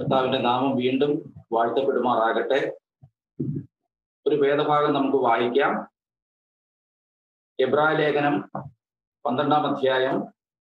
കർത്താവിന്റെ നാമം വീണ്ടും വാഴ്ത്തപ്പെടുമാറാകട്ടെ ഒരു വേദഭാഗം നമുക്ക് വായിക്കാം എബ്രായ ലേഖനം പന്ത്രണ്ടാം അധ്യായം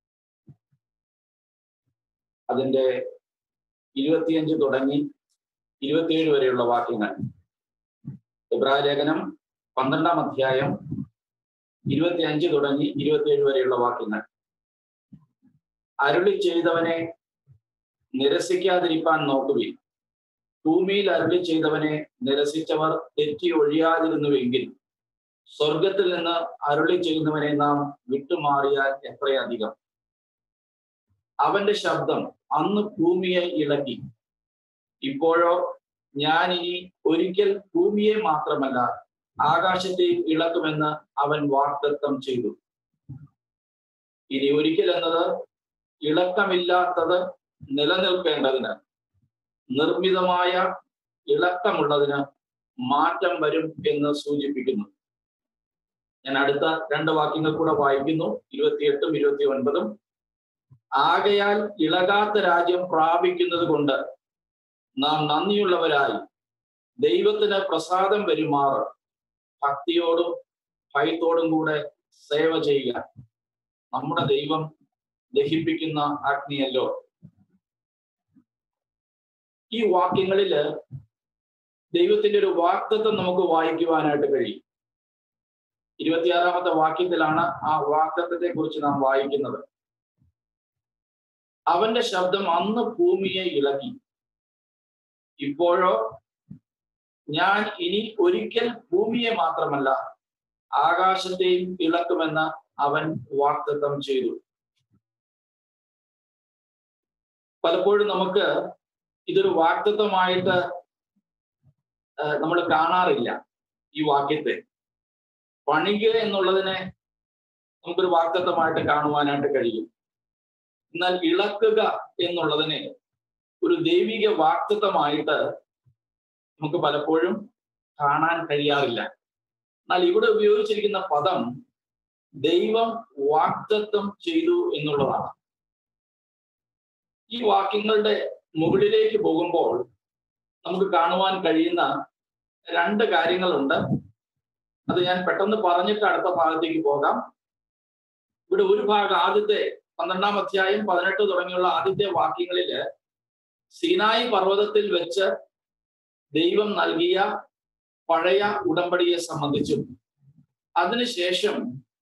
അതിന്റെ ഇരുപത്തിയഞ്ച് തുടങ്ങി ഇരുപത്തിയേഴ് വരെയുള്ള വാക്യങ്ങൾ എബ്രായ ലേഖനം പന്ത്രണ്ടാം അധ്യായം ഇരുപത്തിയഞ്ച് തുടങ്ങി ഇരുപത്തിയേഴ് വരെയുള്ള വാക്യങ്ങൾ അരുളി ചെയ്തവനെ നിരസിക്കാതിരിപ്പാൻ നോക്കുവിൻ ഭൂമിയിൽ അരുളി ചെയ്തവനെ നിരസിച്ചവർ തെറ്റി ഒഴിയാതിരുന്നുവെങ്കിൽ സ്വർഗത്തിൽ നിന്ന് അരുളി ചെയ്യുന്നവനെ നാം വിട്ടുമാറിയാൽ എത്രയധികം അവന്റെ ശബ്ദം അന്ന് ഭൂമിയെ ഇളക്കി ഇപ്പോഴോ ഞാൻ ഇനി ഒരിക്കൽ ഭൂമിയെ മാത്രമല്ല ആകാശത്തെയും ഇളക്കുമെന്ന് അവൻ വാഗ്ദത്തം ചെയ്തു ഇനി ഒരിക്കൽ എന്നത് ഇളക്കമില്ലാത്തത് നിലനിൽക്കേണ്ടതിന് നിർമ്മിതമായ ഇളക്കമുള്ളതിന് മാറ്റം വരും എന്ന് സൂചിപ്പിക്കുന്നു ഞാൻ അടുത്ത രണ്ട് വാക്യങ്ങൾ കൂടെ വായിക്കുന്നു ഇരുപത്തിയെട്ടും ഇരുപത്തി ഒൻപതും ആകയാൽ ഇളകാത്ത രാജ്യം പ്രാപിക്കുന്നത് കൊണ്ട് നാം നന്ദിയുള്ളവരായി ദൈവത്തിന് പ്രസാദം വരുമാറ് ഭക്തിയോടും ഭയത്തോടും കൂടെ സേവ ചെയ്യുക നമ്മുടെ ദൈവം ദഹിപ്പിക്കുന്ന അഗ്നിയല്ലോ ഈ വാക്യങ്ങളില് ദൈവത്തിന്റെ ഒരു വാക്തത്വം നമുക്ക് വായിക്കുവാനായിട്ട് കഴിയും ഇരുപത്തിയാറാമത്തെ വാക്യത്തിലാണ് ആ വാക്തത്വത്തെ കുറിച്ച് നാം വായിക്കുന്നത് അവന്റെ ശബ്ദം അന്ന് ഭൂമിയെ ഇളക്കി ഇപ്പോഴോ ഞാൻ ഇനി ഒരിക്കൽ ഭൂമിയെ മാത്രമല്ല ആകാശത്തെയും ഇളക്കുമെന്ന് അവൻ വാക്തത്വം ചെയ്തു പലപ്പോഴും നമുക്ക് ഇതൊരു വാക്തത്വമായിട്ട് നമ്മൾ കാണാറില്ല ഈ വാക്യത്തെ പണിക എന്നുള്ളതിനെ നമുക്കൊരു വാക്തത്വമായിട്ട് കാണുവാനായിട്ട് കഴിയും എന്നാൽ ഇളക്കുക എന്നുള്ളതിനെ ഒരു ദൈവിക വാക്തത്വമായിട്ട് നമുക്ക് പലപ്പോഴും കാണാൻ കഴിയാറില്ല എന്നാൽ ഇവിടെ ഉപയോഗിച്ചിരിക്കുന്ന പദം ദൈവം വാക്തത്വം ചെയ്തു എന്നുള്ളതാണ് ഈ വാക്യങ്ങളുടെ മുകളിലേക്ക് പോകുമ്പോൾ നമുക്ക് കാണുവാൻ കഴിയുന്ന രണ്ട് കാര്യങ്ങളുണ്ട് അത് ഞാൻ പെട്ടെന്ന് പറഞ്ഞിട്ട് അടുത്ത ഭാഗത്തേക്ക് പോകാം ഇവിടെ ഒരു ഭാഗം ആദ്യത്തെ പന്ത്രണ്ടാം അധ്യായം പതിനെട്ട് തുടങ്ങിയുള്ള ആദ്യത്തെ വാക്യങ്ങളില് സീനായി പർവ്വതത്തിൽ വെച്ച് ദൈവം നൽകിയ പഴയ ഉടമ്പടിയെ സംബന്ധിച്ചും അതിനുശേഷം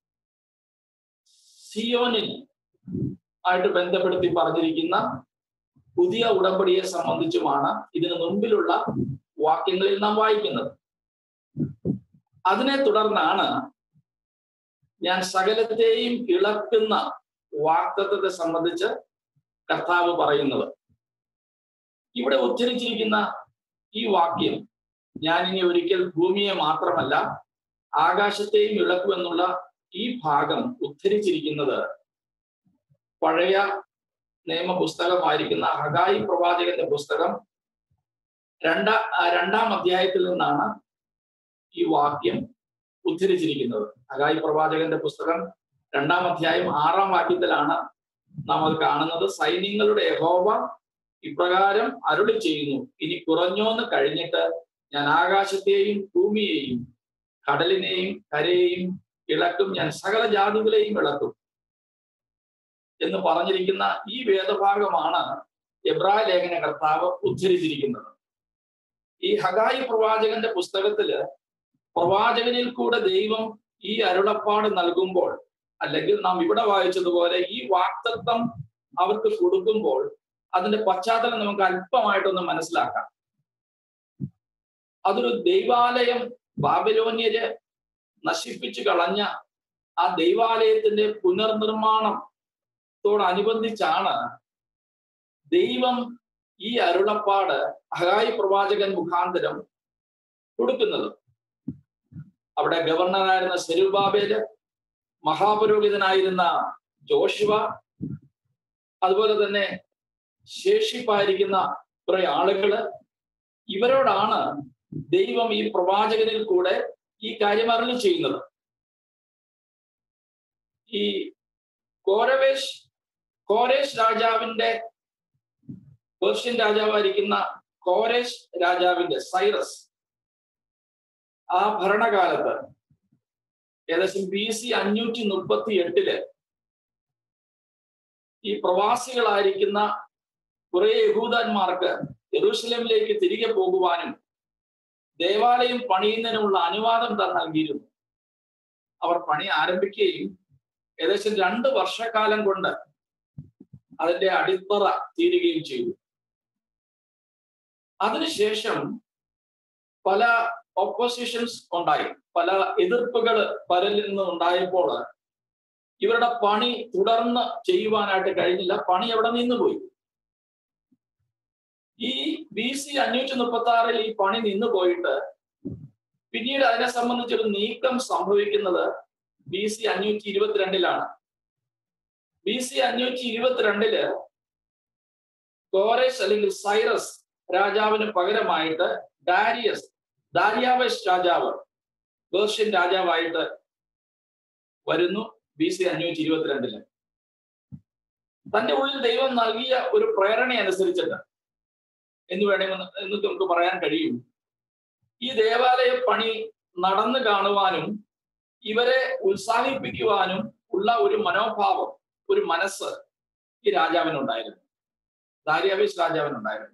സിയോനിൽ ആയിട്ട് ബന്ധപ്പെടുത്തി പറഞ്ഞിരിക്കുന്ന പുതിയ ഉടമ്പടിയെ സംബന്ധിച്ചുമാണ് ഇതിനു മുൻപിലുള്ള വാക്യങ്ങളിൽ നാം വായിക്കുന്നത് അതിനെ തുടർന്നാണ് ഞാൻ സകലത്തെയും ഇളക്കുന്ന വാക്തത്വത്തെ സംബന്ധിച്ച് കർത്താവ് പറയുന്നത് ഇവിടെ ഉച്ചരിച്ചിരിക്കുന്ന ഈ വാക്യം ഞാൻ ഇനി ഒരിക്കൽ ഭൂമിയെ മാത്രമല്ല ആകാശത്തെയും ഇളക്കുമെന്നുള്ള ഈ ഭാഗം ഉദ്ധരിച്ചിരിക്കുന്നത് പഴയ നിയമ പുസ്തകമായിരിക്കുന്ന ഹഗായി പ്രവാചകന്റെ പുസ്തകം രണ്ടാ രണ്ടാം അധ്യായത്തിൽ നിന്നാണ് ഈ വാക്യം ഉദ്ധരിച്ചിരിക്കുന്നത് ഹഗായി പ്രവാചകന്റെ പുസ്തകം രണ്ടാം അധ്യായം ആറാം വാക്യത്തിലാണ് നാം അത് കാണുന്നത് സൈന്യങ്ങളുടെ യഹോവ ഇപ്രകാരം അരുളി ചെയ്യുന്നു ഇനി കുറഞ്ഞോന്ന് കഴിഞ്ഞിട്ട് ഞാൻ ആകാശത്തെയും ഭൂമിയെയും കടലിനെയും കരയെയും ഇളക്കും ഞാൻ സകല ജാതികളെയും ഇളക്കും എന്ന് പറഞ്ഞിരിക്കുന്ന ഈ വേദഭാഗമാണ് എബ്രായ ലേഖന കർത്താവ് ഉദ്ധരിച്ചിരിക്കുന്നത് ഈ ഹഗായി പ്രവാചകന്റെ പുസ്തകത്തില് പ്രവാചകനിൽ കൂടെ ദൈവം ഈ അരുളപ്പാട് നൽകുമ്പോൾ അല്ലെങ്കിൽ നാം ഇവിടെ വായിച്ചതുപോലെ ഈ വാക്തത്വം അവർക്ക് കൊടുക്കുമ്പോൾ അതിന്റെ പശ്ചാത്തലം നമുക്ക് അല്പമായിട്ടൊന്ന് മനസ്സിലാക്കാം അതൊരു ദൈവാലയം ബാബിലോന്യര് നശിപ്പിച്ചു കളഞ്ഞ ആ ദൈവാലയത്തിന്റെ പുനർനിർമ്മാണത്തോടനുബന്ധിച്ചാണ് ദൈവം ഈ അരുളപ്പാട് അഹായി പ്രവാചകൻ മുഖാന്തരം കൊടുക്കുന്നത് അവിടെ ഗവർണറായിരുന്ന സെരുബാബേല് മഹാപുരോഹിതനായിരുന്ന ജോഷുവ അതുപോലെ തന്നെ ശേഷിപ്പായിരിക്കുന്ന കുറെ ആളുകള് ഇവരോടാണ് ദൈവം ഈ പ്രവാചകനിൽ കൂടെ ഈ കാര്യം അറിഞ്ഞു ചെയ്യുന്നത് ഈ കോരവേഷ് കോരേഷ് രാജാവിന്റെ പേർഷ്യൻ രാജാവായിരിക്കുന്ന കോരേഷ് രാജാവിന്റെ സൈറസ് ആ ഭരണകാലത്ത് ഏകദേശം ബി സി അഞ്ഞൂറ്റി മുപ്പത്തി എട്ടില് ഈ പ്രവാസികളായിരിക്കുന്ന കുറെ യഹൂദന്മാർക്ക് യെറൂഷലേമിലേക്ക് തിരികെ പോകുവാനും ദേവാലയം പണിയുന്നതിനുള്ള അനുവാദം താൻ നൽകിയിരുന്നു അവർ പണി ആരംഭിക്കുകയും ഏകദേശം രണ്ട് വർഷക്കാലം കൊണ്ട് അതിന്റെ അടിത്തറ തീരുകയും ചെയ്തു അതിനുശേഷം പല ഓപ്പോസിഷൻസ് ഉണ്ടായി പല എതിർപ്പുകൾ പലരിൽ നിന്ന് ഉണ്ടായപ്പോൾ ഇവരുടെ പണി തുടർന്ന് ചെയ്യുവാനായിട്ട് കഴിഞ്ഞില്ല പണി അവിടെ നിന്നുപോയി ഈ ബി സി അഞ്ഞൂറ്റി മുപ്പത്തി ആറിൽ ഈ പണി നിന്നു പോയിട്ട് പിന്നീട് അതിനെ സംബന്ധിച്ചൊരു നീക്കം സംഭവിക്കുന്നത് ബി സി അഞ്ഞൂറ്റി ഇരുപത്തിരണ്ടിലാണ് ബി സി അഞ്ഞൂറ്റി ഇരുപത്തിരണ്ടില് കോരസ് അല്ലെങ്കിൽ സൈറസ് രാജാവിന് പകരമായിട്ട് ഡാരിയസ് ദാരിയാവസ് രാജാവ് പേർഷ്യൻ രാജാവായിട്ട് വരുന്നു ബി സി അഞ്ഞൂറ്റി ഇരുപത്തിരണ്ടില് തന്റെ ഉള്ളിൽ ദൈവം നൽകിയ ഒരു പ്രേരണ അനുസരിച്ചിട്ട് എന്ന് വേണമെന്ന് എന്ന് നമുക്ക് പറയാൻ കഴിയും ഈ ദേവാലയ പണി നടന്നു കാണുവാനും ഇവരെ ഉത്സാഹിപ്പിക്കുവാനും ഉള്ള ഒരു മനോഭാവം ഒരു മനസ്സ് ഈ രാജാവിനുണ്ടായിരുന്നു ദാരിയാവേശ് രാജാവിനുണ്ടായിരുന്നു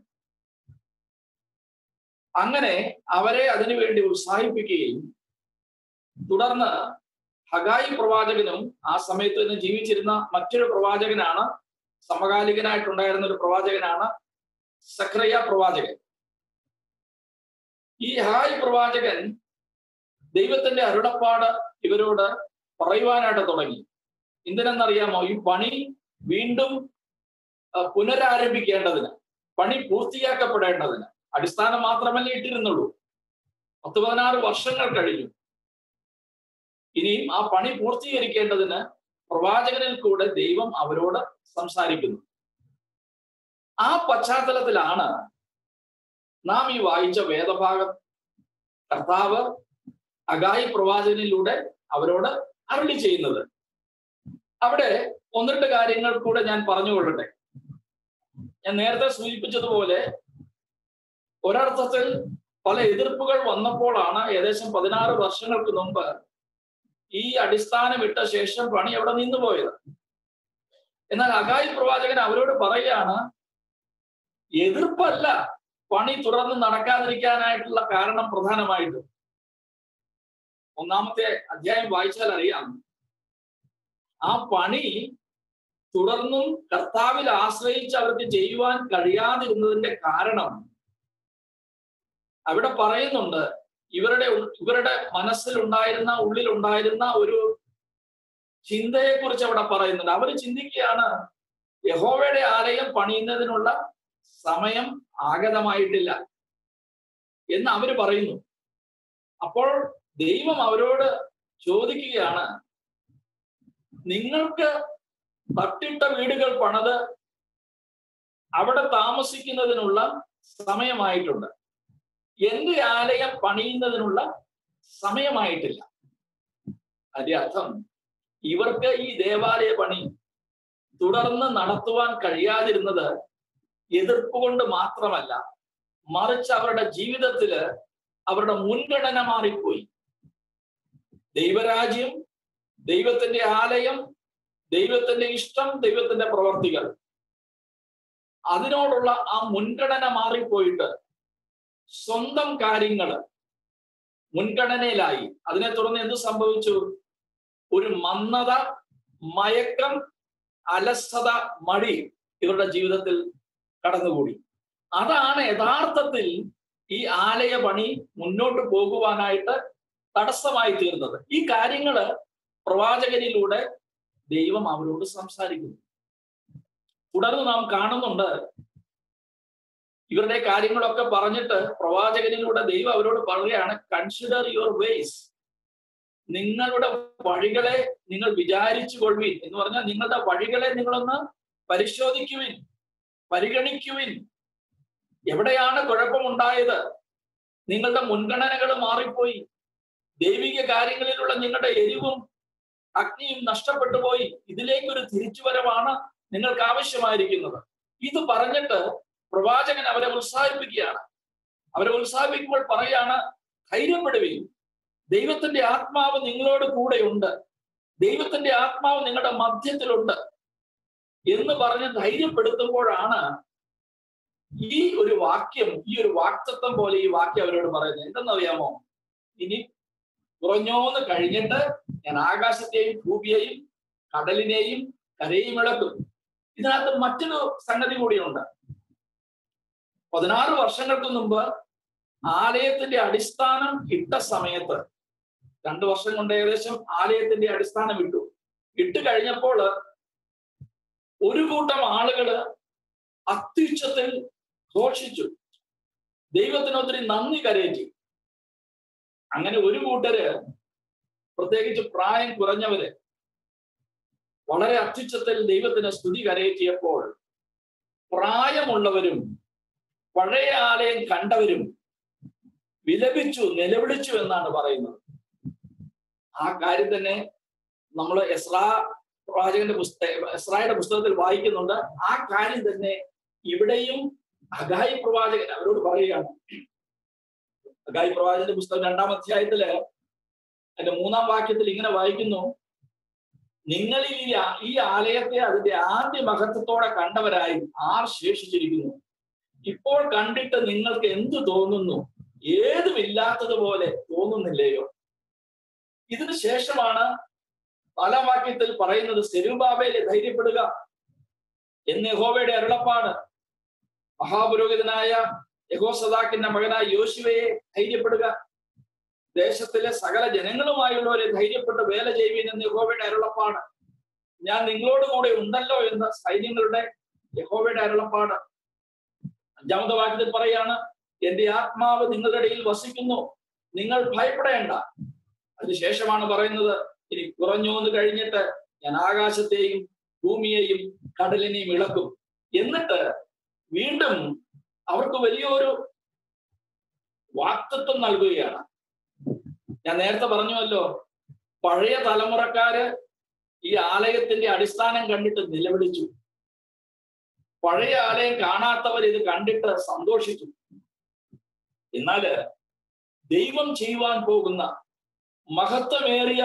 അങ്ങനെ അവരെ അതിനുവേണ്ടി ഉത്സാഹിപ്പിക്കുകയും തുടർന്ന് ഹഗായി പ്രവാചകനും ആ സമയത്ത് തന്നെ ജീവിച്ചിരുന്ന മറ്റൊരു പ്രവാചകനാണ് സമകാലികനായിട്ടുണ്ടായിരുന്ന ഒരു പ്രവാചകനാണ് സക്രയ പ്രവാചകൻ ഈ ഹായ് പ്രവാചകൻ ദൈവത്തിന്റെ അരുളപ്പാട് ഇവരോട് പറയുവാനായിട്ട് തുടങ്ങി എന്തിനെന്നറിയാമോ ഈ പണി വീണ്ടും പുനരാരംഭിക്കേണ്ടതിന് പണി പൂർത്തിയാക്കപ്പെടേണ്ടതിന് അടിസ്ഥാനം മാത്രമല്ലേ ഇട്ടിരുന്നുള്ളൂ പത്ത് പതിനാറ് വർഷങ്ങൾ കഴിഞ്ഞു ഇനിയും ആ പണി പൂർത്തീകരിക്കേണ്ടതിന് പ്രവാചകനിൽ കൂടെ ദൈവം അവരോട് സംസാരിക്കുന്നു ആ പശ്ചാത്തലത്തിലാണ് നാം ഈ വായിച്ച വേദഭാഗം കർത്താവ് അഗായി പ്രവാചകനിലൂടെ അവരോട് അരുളി ചെയ്യുന്നത് അവിടെ ഒന്നിട്ട് കാര്യങ്ങൾ കൂടെ ഞാൻ പറഞ്ഞുകൊള്ളട്ടെ ഞാൻ നേരത്തെ സൂചിപ്പിച്ചതുപോലെ ഒരർത്ഥത്തിൽ പല എതിർപ്പുകൾ വന്നപ്പോഴാണ് ഏകദേശം പതിനാറ് വർഷങ്ങൾക്ക് മുമ്പ് ഈ അടിസ്ഥാനം ഇട്ട ശേഷം പണി അവിടെ നിന്നു പോയത് എന്നാൽ അഗായി പ്രവാചകൻ അവരോട് പറയുകയാണ് എതിർപ്പല്ല പണി തുടർന്ന് നടക്കാതിരിക്കാനായിട്ടുള്ള കാരണം പ്രധാനമായിട്ടും ഒന്നാമത്തെ അധ്യായം വായിച്ചാൽ അറിയാം ആ പണി തുടർന്നും കർത്താവിൽ ആശ്രയിച്ച് അവർക്ക് ചെയ്യുവാൻ കഴിയാതിരുന്നതിന്റെ കാരണം അവിടെ പറയുന്നുണ്ട് ഇവരുടെ ഇവരുടെ മനസ്സിലുണ്ടായിരുന്ന ഉള്ളിലുണ്ടായിരുന്ന ഒരു ചിന്തയെ കുറിച്ച് അവിടെ പറയുന്നുണ്ട് അവർ ചിന്തിക്കുകയാണ് യഹോവയുടെ ആലയം പണിയുന്നതിനുള്ള സമയം ആഗതമായിട്ടില്ല എന്ന് അവര് പറയുന്നു അപ്പോൾ ദൈവം അവരോട് ചോദിക്കുകയാണ് നിങ്ങൾക്ക് തട്ടിട്ട വീടുകൾ പണിത് അവിടെ താമസിക്കുന്നതിനുള്ള സമയമായിട്ടുണ്ട് എന്റെ ആലയം പണിയുന്നതിനുള്ള സമയമായിട്ടില്ല അതിന്റെ അർത്ഥം ഇവർക്ക് ഈ ദേവാലയ പണി തുടർന്ന് നടത്തുവാൻ കഴിയാതിരുന്നത് എതിർപ്പ് കൊണ്ട് മാത്രമല്ല മറിച്ച് അവരുടെ ജീവിതത്തില് അവരുടെ മുൻഗണന മാറിപ്പോയി ദൈവരാജ്യം ദൈവത്തിന്റെ ആലയം ദൈവത്തിന്റെ ഇഷ്ടം ദൈവത്തിന്റെ പ്രവർത്തികൾ അതിനോടുള്ള ആ മുൻഗണന മാറിപ്പോയിട്ട് സ്വന്തം കാര്യങ്ങള് മുൻഗണനയിലായി അതിനെ തുടർന്ന് എന്ത് സംഭവിച്ചു ഒരു മന്ദത മയക്കം അലസത മടി ഇവരുടെ ജീവിതത്തിൽ കടന്നുകൂടി അതാണ് യഥാർത്ഥത്തിൽ ഈ ആലയ പണി മുന്നോട്ട് പോകുവാനായിട്ട് തടസ്സമായി തീർന്നത് ഈ കാര്യങ്ങള് പ്രവാചകനിലൂടെ ദൈവം അവരോട് സംസാരിക്കുന്നു തുടർന്ന് നാം കാണുന്നുണ്ട് ഇവരുടെ കാര്യങ്ങളൊക്കെ പറഞ്ഞിട്ട് പ്രവാചകനിലൂടെ ദൈവം അവരോട് പറയുകയാണ് കൺസിഡർ യുവർ വേസ് നിങ്ങളുടെ വഴികളെ നിങ്ങൾ വിചാരിച്ചു കൊള്ളുവിൻ എന്ന് പറഞ്ഞാൽ നിങ്ങളുടെ വഴികളെ നിങ്ങളൊന്ന് പരിശോധിക്കുവിൻ പരിഗണിക്കുവിൻ എവിടെയാണ് കുഴപ്പമുണ്ടായത് നിങ്ങളുടെ മുൻഗണനകൾ മാറിപ്പോയി ദൈവിക കാര്യങ്ങളിലുള്ള നിങ്ങളുടെ എരിവും അഗ്നിയും നഷ്ടപ്പെട്ടു പോയി ഇതിലേക്കൊരു തിരിച്ചുവരവാണ് നിങ്ങൾക്ക് ആവശ്യമായിരിക്കുന്നത് ഇത് പറഞ്ഞിട്ട് പ്രവാചകൻ അവരെ ഉത്സാഹിപ്പിക്കുകയാണ് അവരെ ഉത്സാഹിപ്പിക്കുമ്പോൾ പറയാണ് ധൈര്യപ്പെടുകയും ദൈവത്തിന്റെ ആത്മാവ് നിങ്ങളോട് കൂടെയുണ്ട് ദൈവത്തിന്റെ ആത്മാവ് നിങ്ങളുടെ മധ്യത്തിലുണ്ട് എന്ന് പറഞ്ഞ് ധൈര്യപ്പെടുത്തുമ്പോഴാണ് ഈ ഒരു വാക്യം ഈ ഒരു വാക്തത്വം പോലെ ഈ വാക്യം അവരോട് പറയുന്നത് എന്തെന്നറിയാമോ ഇനി കുറഞ്ഞോന്ന് കഴിഞ്ഞിട്ട് ഞാൻ ആകാശത്തെയും ഭൂമിയെയും കടലിനെയും കരയും ഇളക്കും ഇതിനകത്ത് മറ്റൊരു സംഗതി കൂടിയുണ്ട് പതിനാറ് വർഷങ്ങൾക്ക് മുമ്പ് ആലയത്തിന്റെ അടിസ്ഥാനം ഇട്ട സമയത്ത് രണ്ടു വർഷം കൊണ്ട് ഏകദേശം ആലയത്തിന്റെ അടിസ്ഥാനം ഇട്ടു ഇട്ട് കഴിഞ്ഞപ്പോൾ ഒരു കൂട്ടം ആളുകള് അത്യുച്ചത്തിൽ ഘോഷിച്ചു ദൈവത്തിന് ഒത്തിരി നന്ദി കരയറ്റി അങ്ങനെ ഒരു കൂട്ടര് പ്രത്യേകിച്ച് പ്രായം കുറഞ്ഞവര് വളരെ അത്യുച്ചത്തിൽ ദൈവത്തിന് സ്തുതി കരയറ്റിയപ്പോൾ പ്രായമുള്ളവരും പഴയ ആലയം കണ്ടവരും വിലപിച്ചു നിലവിളിച്ചു എന്നാണ് പറയുന്നത് ആ കാര്യം തന്നെ നമ്മൾ എസ്രാ പ്രവാചകന്റെ പുസ്തക എസ്രായുടെ പുസ്തകത്തിൽ വായിക്കുന്നുണ്ട് ആ കാര്യം തന്നെ ഇവിടെയും അഗായി പ്രവാചകൻ അവരോട് പറയുകയാണ് അഗായി പ്രവാചകന്റെ പുസ്തകം രണ്ടാം അധ്യായത്തില് അതിന്റെ മൂന്നാം വാക്യത്തിൽ ഇങ്ങനെ വായിക്കുന്നു നിങ്ങൾ ഈ ഈ ആലയത്തെ അതിന്റെ ആദ്യ മഹത്വത്തോടെ കണ്ടവരായി ആർ ശേഷിച്ചിരിക്കുന്നു ഇപ്പോൾ കണ്ടിട്ട് നിങ്ങൾക്ക് എന്തു തോന്നുന്നു ഏതുമില്ലാത്തതുപോലെ തോന്നുന്നില്ലയോ ഇതിനു ശേഷമാണ് നാലാം വാക്യത്തിൽ പറയുന്നത് സെരുബാബേലെ ധൈര്യപ്പെടുക എന്ന് യഹോവയുടെ അരുളപ്പാട് മഹാപുരോഹിതനായ യഹോസദാക്കിന്റെ മകനായ യോശുവയെ ധൈര്യപ്പെടുക ദേശത്തിലെ സകല ജനങ്ങളുമായുള്ളവരെ ധൈര്യപ്പെട്ട് വേല ചെയ്യുവിൻ എന്ന് യഹോവയുടെ അരുളപ്പാട് ഞാൻ നിങ്ങളോട് കൂടെ ഉണ്ടല്ലോ എന്ന് സൈന്യങ്ങളുടെ യഹോവയുടെ അരുളപ്പാട് അഞ്ചാമത്തെ വാക്യത്തിൽ പറയാണ് എന്റെ ആത്മാവ് നിങ്ങളുടെ ഇടയിൽ വസിക്കുന്നു നിങ്ങൾ ഭയപ്പെടേണ്ട അതിനുശേഷമാണ് പറയുന്നത് ഇനി കുറഞ്ഞോന്ന് കഴിഞ്ഞിട്ട് ഞാൻ ആകാശത്തെയും ഭൂമിയെയും കടലിനെയും ഇളക്കും എന്നിട്ട് വീണ്ടും അവർക്ക് വലിയൊരു വാക്തത്വം നൽകുകയാണ് ഞാൻ നേരത്തെ പറഞ്ഞുവല്ലോ പഴയ തലമുറക്കാര് ഈ ആലയത്തിന്റെ അടിസ്ഥാനം കണ്ടിട്ട് നിലവിളിച്ചു പഴയ ആലയം കാണാത്തവർ ഇത് കണ്ടിട്ട് സന്തോഷിച്ചു എന്നാല് ദൈവം ചെയ്യുവാൻ പോകുന്ന മഹത്വമേറിയ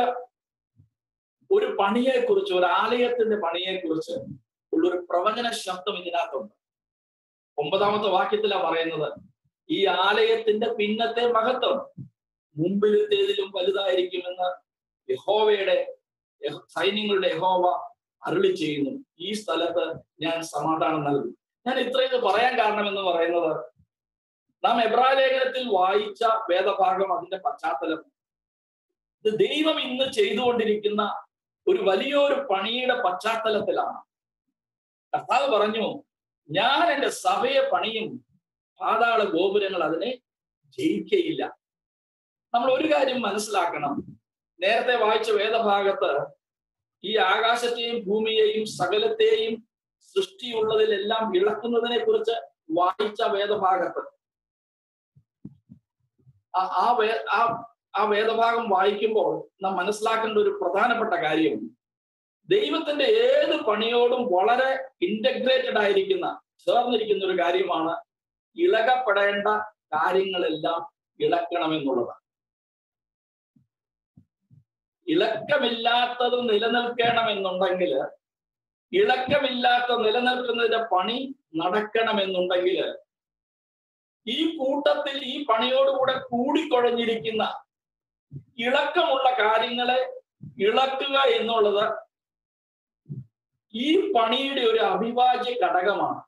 ഒരു പണിയെക്കുറിച്ച് ഒരു ആലയത്തിന്റെ പണിയെക്കുറിച്ച് ഉള്ളൊരു പ്രവചന ശബ്ദം ഇതിനകത്തുണ്ട് ഒമ്പതാമത്തെ വാക്യത്തിലാണ് പറയുന്നത് ഈ ആലയത്തിന്റെ പിന്നത്തെ മഹത്വം മുമ്പിലത്തേതിലും വലുതായിരിക്കുമെന്ന് യഹോവയുടെ സൈന്യങ്ങളുടെ യഹോവ അരുളി ചെയ്യുന്നു ഈ സ്ഥലത്ത് ഞാൻ സമാധാനം നൽകും ഞാൻ ഇത്രയും പറയാൻ കാരണം എന്ന് പറയുന്നത് നാം എബ്രായ ലേഖനത്തിൽ വായിച്ച വേദഭാഗം അതിന്റെ പശ്ചാത്തലം ഇത് ദൈവം ഇന്ന് ചെയ്തുകൊണ്ടിരിക്കുന്ന ഒരു വലിയൊരു പണിയുടെ പശ്ചാത്തലത്തിലാണ് കർത്താവ് പറഞ്ഞു ഞാൻ എൻ്റെ സഭയെ പണിയും പാതാള ഗോപുരങ്ങൾ അതിനെ ജയിക്കയില്ല നമ്മൾ ഒരു കാര്യം മനസ്സിലാക്കണം നേരത്തെ വായിച്ച വേദഭാഗത്ത് ഈ ആകാശത്തെയും ഭൂമിയെയും സകലത്തെയും സൃഷ്ടിയുള്ളതിലെല്ലാം ഇളക്കുന്നതിനെ കുറിച്ച് വായിച്ച വേദഭാഗത്ത് ആ വേ ആ ആ വേദഭാഗം വായിക്കുമ്പോൾ നാം മനസ്സിലാക്കേണ്ട ഒരു പ്രധാനപ്പെട്ട കാര്യം ദൈവത്തിന്റെ ഏത് പണിയോടും വളരെ ഇന്റഗ്രേറ്റഡ് ആയിരിക്കുന്ന ചേർന്നിരിക്കുന്ന ഒരു കാര്യമാണ് ഇളകപ്പെടേണ്ട കാര്യങ്ങളെല്ലാം ഇളക്കണമെന്നുള്ളത് ഇളക്കമില്ലാത്തത് നിലനിൽക്കണമെന്നുണ്ടെങ്കിൽ ഇളക്കമില്ലാത്ത നിലനിൽക്കുന്നതിന്റെ പണി നടക്കണമെന്നുണ്ടെങ്കിൽ ഈ കൂട്ടത്തിൽ ഈ പണിയോടുകൂടെ കൂടിക്കുഴഞ്ഞിരിക്കുന്ന ഇളക്കമുള്ള കാര്യങ്ങളെ ഇളക്കുക എന്നുള്ളത് ഈ പണിയുടെ ഒരു അവിഭാജ്യ ഘടകമാണ്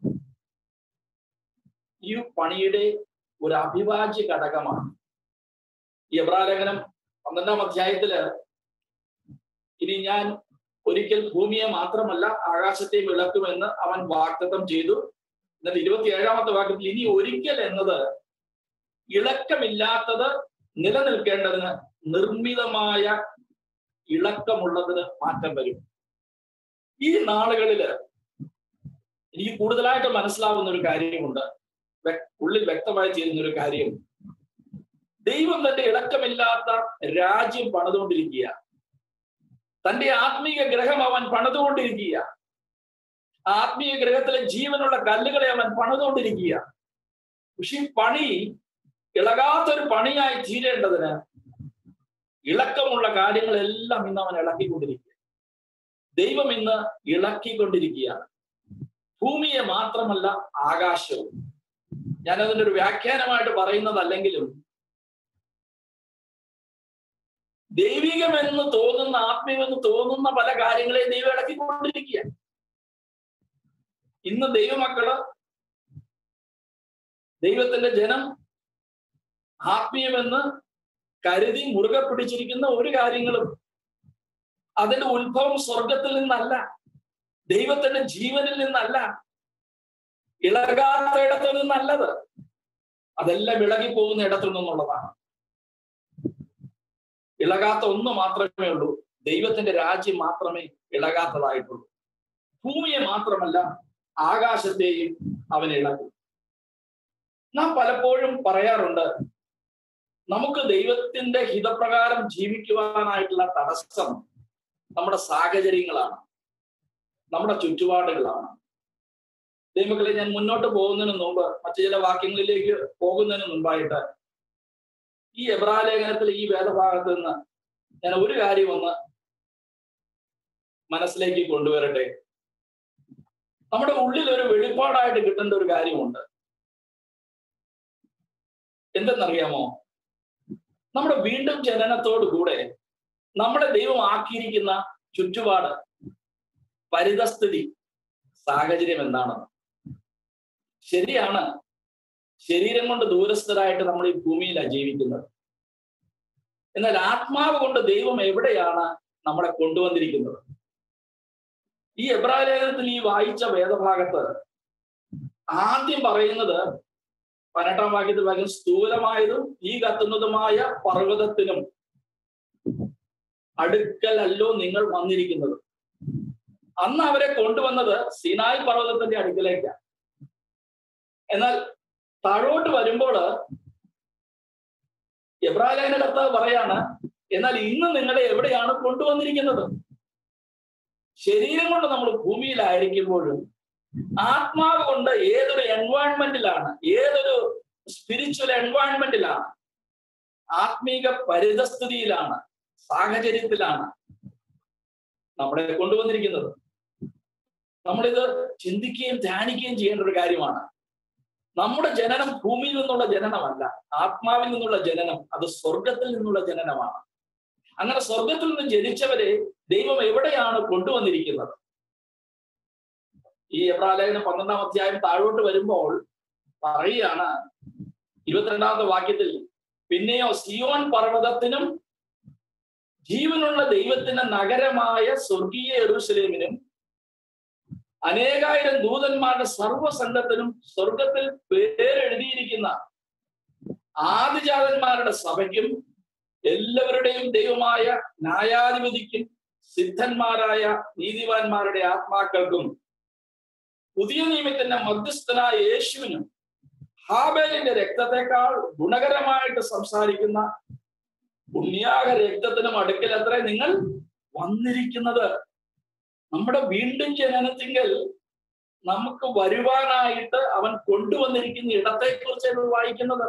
ഈ പണിയുടെ ഒരു അവിഭാജ്യ ഘടകമാണ് ഈ എബ്രാലേഖനം പന്ത്രണ്ടാം അധ്യായത്തില് ഇനി ഞാൻ ഒരിക്കൽ ഭൂമിയെ മാത്രമല്ല ആകാശത്തെയും ഇളക്കുമെന്ന് അവൻ വാഗ്ദത്തം ചെയ്തു എന്നിട്ട് ഇരുപത്തിയേഴാമത്തെ വാക്യത്തിൽ ഇനി ഒരിക്കൽ എന്നത് ഇളക്കമില്ലാത്തത് നിലനിൽക്കേണ്ടതിന് നിർമ്മിതമായ ഇളക്കമുള്ളതിന് മാറ്റം വരും ഈ നാളുകളില് എനിക്ക് കൂടുതലായിട്ട് മനസ്സിലാവുന്ന ഒരു കാര്യമുണ്ട് ഉള്ളിൽ വ്യക്തമായി ചെയ്യുന്ന ഒരു കാര്യം ദൈവം തന്റെ ഇളക്കമില്ലാത്ത രാജ്യം പണിതുകൊണ്ടിരിക്കുക തന്റെ ആത്മീക ഗ്രഹം അവൻ പണിതുകൊണ്ടിരിക്കുക ആത്മീയ ഗ്രഹത്തിലെ ജീവനുള്ള കല്ലുകളെ അവൻ പണിതുകൊണ്ടിരിക്കുക പക്ഷെ ഈ പണി ഇളകാത്തൊരു പണിയായി തീരേണ്ടതിന് ഇളക്കമുള്ള കാര്യങ്ങളെല്ലാം ഇന്ന് അവൻ ഇളക്കിക്കൊണ്ടിരിക്കുക ദൈവം ഇന്ന് ഇളക്കിക്കൊണ്ടിരിക്കുകയാണ് ഭൂമിയെ മാത്രമല്ല ആകാശവും ഞാൻ അതിന്റെ ഒരു വ്യാഖ്യാനമായിട്ട് പറയുന്നതല്ലെങ്കിലും ദൈവികമെന്ന് തോന്നുന്ന ആത്മീയമെന്ന് തോന്നുന്ന പല കാര്യങ്ങളെയും ദൈവം ഇളക്കിക്കൊണ്ടിരിക്കുക ഇന്ന് ദൈവമക്കള് ദൈവത്തിന്റെ ജനം ആത്മീയമെന്ന് കരുതി മുറുകെ പിടിച്ചിരിക്കുന്ന ഒരു കാര്യങ്ങളും അതിന്റെ ഉത്ഭവം സ്വർഗത്തിൽ നിന്നല്ല ദൈവത്തിന്റെ ജീവനിൽ നിന്നല്ല ഇളകാത്ത ഇടത്തു നിന്നല്ലത് അതെല്ലാം ഇളകി പോകുന്ന ഇടത്തു നിന്നുള്ളതാണ് ഇളകാത്ത ഒന്ന് മാത്രമേ ഉള്ളൂ ദൈവത്തിന്റെ രാജ്യം മാത്രമേ ഇളകാത്തതായിട്ടുള്ളൂ ഭൂമിയെ മാത്രമല്ല ആകാശത്തെയും അവൻ ഇളകും നാം പലപ്പോഴും പറയാറുണ്ട് നമുക്ക് ദൈവത്തിന്റെ ഹിതപ്രകാരം ജീവിക്കുവാനായിട്ടുള്ള തടസ്സം നമ്മുടെ സാഹചര്യങ്ങളാണ് നമ്മുടെ ചുറ്റുപാടുകളാണ് ദൈവങ്ങളെ ഞാൻ മുന്നോട്ട് പോകുന്നതിന് മുമ്പ് മറ്റു ചില വാക്യങ്ങളിലേക്ക് പോകുന്നതിന് മുമ്പായിട്ട് ഈ എബ്രാലേഖനത്തിൽ ഈ വേദഭാഗത്ത് നിന്ന് ഞാൻ ഒരു കാര്യം ഒന്ന് മനസ്സിലേക്ക് കൊണ്ടുവരട്ടെ നമ്മുടെ ഉള്ളിൽ ഒരു വെളിപ്പാടായിട്ട് കിട്ടേണ്ട ഒരു കാര്യമുണ്ട് എന്തെന്നറിയാമോ നമ്മുടെ വീണ്ടും ജനനത്തോടു കൂടെ നമ്മളെ ദൈവം ആക്കിയിരിക്കുന്ന ചുറ്റുപാട് പരിതസ്ഥിതി സാഹചര്യം എന്താണെന്ന് ശരിയാണ് ശരീരം കൊണ്ട് ദൂരസ്ഥരായിട്ട് നമ്മൾ ഈ ഭൂമിയിലാണ് ജീവിക്കുന്നത് എന്നാൽ ആത്മാവ് കൊണ്ട് ദൈവം എവിടെയാണ് നമ്മളെ കൊണ്ടുവന്നിരിക്കുന്നത് ഈ എബ്രാലേഖനത്തിൽ ഈ വായിച്ച വേദഭാഗത്ത് ആദ്യം പറയുന്നത് പതിനെട്ടാം വാക്യത്തിൽ വാക്യം സ്ഥൂലമായതും ഈ കത്തുന്നതുമായ പർവ്വതത്തിനും അടുക്കലല്ലോ നിങ്ങൾ വന്നിരിക്കുന്നത് അന്ന് അവരെ കൊണ്ടുവന്നത് സിനായ് പർവ്വതത്തിന്റെ അടുക്കലേക്കാണ് എന്നാൽ താഴോട്ട് വരുമ്പോൾ എബ്രാലേഖന കർത്താവ് പറയാണ് എന്നാൽ ഇന്ന് നിങ്ങളെ എവിടെയാണ് കൊണ്ടുവന്നിരിക്കുന്നത് ശരീരം കൊണ്ട് നമ്മൾ ഭൂമിയിലായിരിക്കുമ്പോഴും ആത്മാവ് കൊണ്ട് ഏതൊരു എൻവയോൺമെന്റിലാണ് ഏതൊരു സ്പിരിച്വൽ എൻവയോൺമെന്റിലാണ് ആത്മീക പരിതസ്ഥിതിയിലാണ് സാഹചര്യത്തിലാണ് നമ്മളെ കൊണ്ടുവന്നിരിക്കുന്നത് നമ്മളിത് ചിന്തിക്കുകയും ധ്യാനിക്കുകയും ചെയ്യേണ്ട ഒരു കാര്യമാണ് നമ്മുടെ ജനനം ഭൂമിയിൽ നിന്നുള്ള ജനനമല്ല ആത്മാവിൽ നിന്നുള്ള ജനനം അത് സ്വർഗത്തിൽ നിന്നുള്ള ജനനമാണ് അങ്ങനെ സ്വർഗത്തിൽ നിന്ന് ജനിച്ചവരെ ദൈവം എവിടെയാണ് കൊണ്ടുവന്നിരിക്കുന്നത് ഈ എബ്രാലേഖനം പന്ത്രണ്ടാം അധ്യായം താഴോട്ട് വരുമ്പോൾ പറയുകയാണ് ഇരുപത്തിരണ്ടാമത്തെ വാക്യത്തിൽ പിന്നെയോ സിയോൻ പർവ്വതത്തിനും ജീവനുള്ള ദൈവത്തിന്റെ നഗരമായ സ്വർഗീയ എറുസലേമിനും അനേകായിരം ദൂതന്മാരുടെ സർവ്വസംഘത്തിനും സ്വർഗത്തിൽ പേരെഴുതിയിരിക്കുന്ന ആദിജാതന്മാരുടെ സഭയ്ക്കും എല്ലാവരുടെയും ദൈവമായ ന്യായാധിപതിക്കും സിദ്ധന്മാരായ നീതിവാന്മാരുടെ ആത്മാക്കൾക്കും പുതിയ നിയമത്തിന്റെ മധ്യസ്ഥനായ യേശുവിനും ഹാബേലിന്റെ രക്തത്തെക്കാൾ ഗുണകരമായിട്ട് സംസാരിക്കുന്ന പുണ്യാക രക്തത്തിനും അടുക്കൽ അത്ര നിങ്ങൾ വന്നിരിക്കുന്നത് നമ്മുടെ വീണ്ടും ജനനത്തിങ്കൽ നമുക്ക് വരുവാനായിട്ട് അവൻ കൊണ്ടുവന്നിരിക്കുന്ന ഇടത്തെക്കുറിച്ചാണ് വായിക്കുന്നത്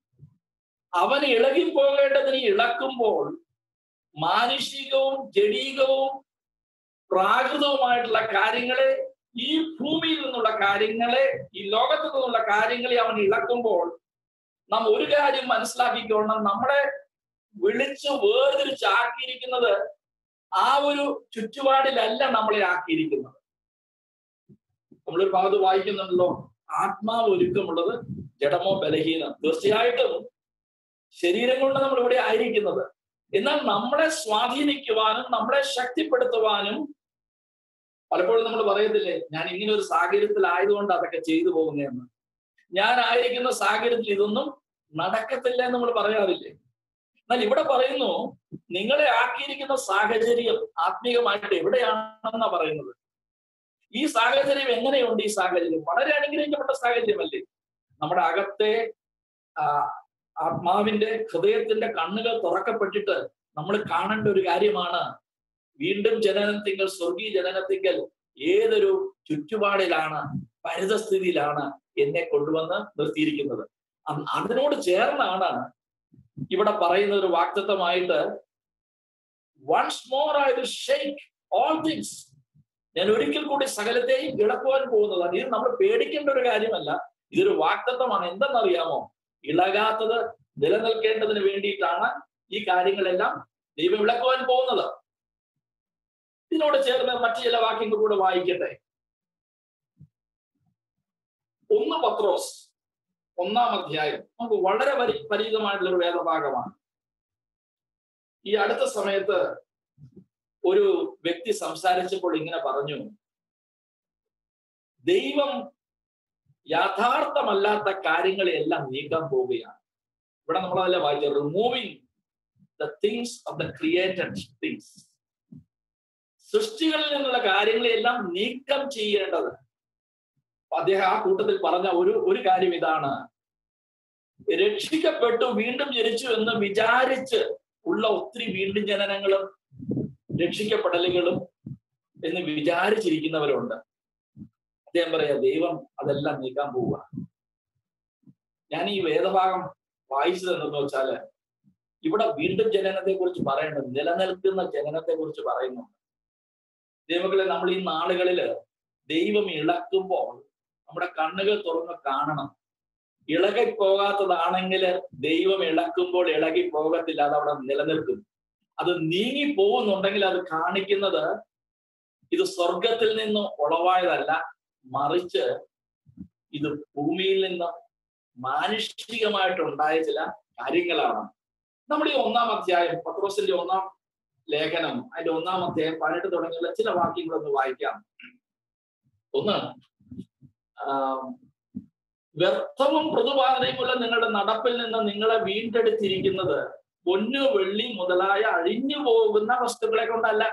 അവൻ ഇളകിപ്പോകേണ്ടതിന് ഇളക്കുമ്പോൾ മാനുഷികവും ജഡീകവും പ്രാകൃതവുമായിട്ടുള്ള കാര്യങ്ങളെ ഈ ഭൂമിയിൽ നിന്നുള്ള കാര്യങ്ങളെ ഈ ലോകത്തു നിന്നുള്ള കാര്യങ്ങളെ അവൻ ഇളക്കുമ്പോൾ നാം ഒരു കാര്യം മനസ്സിലാക്കിക്കോണം നമ്മളെ വിളിച്ച് വേർതിരിച്ചാക്കിയിരിക്കുന്നത് ആ ഒരു ചുറ്റുപാടിലല്ല നമ്മളെ ആക്കിയിരിക്കുന്നത് നമ്മളൊരു ഭാഗത്ത് വായിക്കുന്നുണ്ടല്ലോ ആത്മാവ് ഒരുക്കമുള്ളത് ജഡമോ ബലഹീനം തീർച്ചയായിട്ടും ശരീരം കൊണ്ട് നമ്മൾ ഇവിടെ ആയിരിക്കുന്നത് എന്നാൽ നമ്മളെ സ്വാധീനിക്കുവാനും നമ്മളെ ശക്തിപ്പെടുത്തുവാനും പലപ്പോഴും നമ്മൾ പറയത്തില്ലേ ഞാൻ ഇങ്ങനെ ഒരു സാഹചര്യത്തിൽ ആയതുകൊണ്ട് അതൊക്കെ ചെയ്തു പോകുന്നതെന്ന് ഞാൻ ആയിരിക്കുന്ന സാഹചര്യത്തിൽ ഇതൊന്നും നടക്കത്തില്ല എന്ന് നമ്മൾ പറയാറില്ലേ എന്നാൽ ഇവിടെ പറയുന്നു നിങ്ങളെ ആക്കിയിരിക്കുന്ന സാഹചര്യം ആത്മീയമായിട്ട് എവിടെയാണെന്നാ പറയുന്നത് ഈ സാഹചര്യം എങ്ങനെയുണ്ട് ഈ സാഹചര്യം വളരെ അനുഗ്രഹിക്കപ്പെട്ട സാഹചര്യമല്ലേ നമ്മുടെ അകത്തെ ആ ആത്മാവിന്റെ ഹൃദയത്തിന്റെ കണ്ണുകൾ തുറക്കപ്പെട്ടിട്ട് നമ്മൾ കാണേണ്ട ഒരു കാര്യമാണ് വീണ്ടും ജനനത്തിങ്കൽ സ്വർഗീയ ജനനത്തിങ്കൽ ഏതൊരു ചുറ്റുപാടിലാണ് പരിതസ്ഥിതിയിലാണ് എന്നെ കൊണ്ടുവന്ന് നിർത്തിയിരിക്കുന്നത് അ- അതിനോട് ചേർന്നാണ് ഇവിടെ പറയുന്ന ഒരു വാക്തത്വമായിട്ട് once more I will shake all things ഞാൻ ഒരിക്കൽ കൂടി സകലത്തെയും ഇളക്കുവാൻ പോകുന്നതാണ് ഇത് നമ്മൾ പേടിക്കേണ്ട ഒരു കാര്യമല്ല ഇതൊരു വാക്തത്വമാണ് എന്തെന്നറിയാമോ ഇളകാത്തത് നിലനിൽക്കേണ്ടതിന് വേണ്ടിയിട്ടാണ് ഈ കാര്യങ്ങളെല്ലാം ദൈവം ഇളക്കുവാൻ പോകുന്നത് ഇതിനോട് ചേർന്ന് മറ്റു ചില വാക്യങ്ങൾ കൂടെ വായിക്കട്ടെ ഒന്ന് പത്രോസ് ഒന്നാം അധ്യായം നമുക്ക് വളരെ പരി പരിചിതമായിട്ടുള്ള ഒരു വേദഭാഗമാണ് ഈ അടുത്ത സമയത്ത് ഒരു വ്യക്തി സംസാരിച്ചപ്പോൾ ഇങ്ങനെ പറഞ്ഞു ദൈവം യാഥാർത്ഥമല്ലാത്ത കാര്യങ്ങളെല്ലാം നീക്കാൻ പോവുകയാണ് ഇവിടെ നമ്മളതല്ല വായിച്ചത് removing the things of the created things സൃഷ്ടികളിൽ നിന്നുള്ള കാര്യങ്ങളെല്ലാം നീക്കം ചെയ്യേണ്ടത് അപ്പൊ അദ്ദേഹം ആ കൂട്ടത്തിൽ പറഞ്ഞ ഒരു ഒരു കാര്യം ഇതാണ് രക്ഷിക്കപ്പെട്ടു വീണ്ടും ജനിച്ചു എന്ന് വിചാരിച്ച് ഉള്ള ഒത്തിരി വീണ്ടും ജനനങ്ങളും രക്ഷിക്കപ്പെടലുകളും എന്ന് വിചാരിച്ചിരിക്കുന്നവരുണ്ട് അദ്ദേഹം പറയാ ദൈവം അതെല്ലാം നീക്കാൻ പോവുക ഞാൻ ഈ വേദഭാഗം വായിച്ചത് എന്തെന്ന് വെച്ചാല് ഇവിടെ വീണ്ടും ജനനത്തെ കുറിച്ച് പറയുന്നുണ്ട് നിലനിൽക്കുന്ന ജനനത്തെ കുറിച്ച് പറയുന്നുണ്ട് ദൈവങ്ങളെ നമ്മൾ ഈ നാളുകളില് ദൈവം ഇളക്കുമ്പോൾ നമ്മുടെ കണ്ണുകൾ തുറന്ന് കാണണം ഇളകി പോകാത്തതാണെങ്കിൽ ദൈവം ഇളക്കുമ്പോൾ ഇളകി പോകത്തില്ല അത് അവിടെ നിലനിൽക്കും അത് നീങ്ങി പോകുന്നുണ്ടെങ്കിൽ അത് കാണിക്കുന്നത് ഇത് സ്വർഗത്തിൽ നിന്ന് ഉളവായതല്ല മറിച്ച് ഇത് ഭൂമിയിൽ നിന്ന് മാനുഷികമായിട്ടുണ്ടായ ചില കാര്യങ്ങളാണ് നമ്മൾ ഈ ഒന്നാം അധ്യായം പത്രോസിന്റെ ഒന്നാം ലേഖനം അതിന്റെ ഒന്നാം അധ്യായം പതിനെട്ട് തുടങ്ങിയുള്ള ചില വാക്യങ്ങളൊന്ന് വായിക്കാം ഒന്ന് ആം, വ്യർത്ഥവും മൃദുപാതയുമുള്ള നിങ്ങളുടെ നടപ്പിൽ നിന്ന് നിങ്ങളെ വീണ്ടെടുത്തിരിക്കുന്നത് പൊന്നു വെള്ളി മുതലായ അഴിഞ്ഞു പോകുന്ന വസ്തുക്കളെ കൊണ്ടല്ല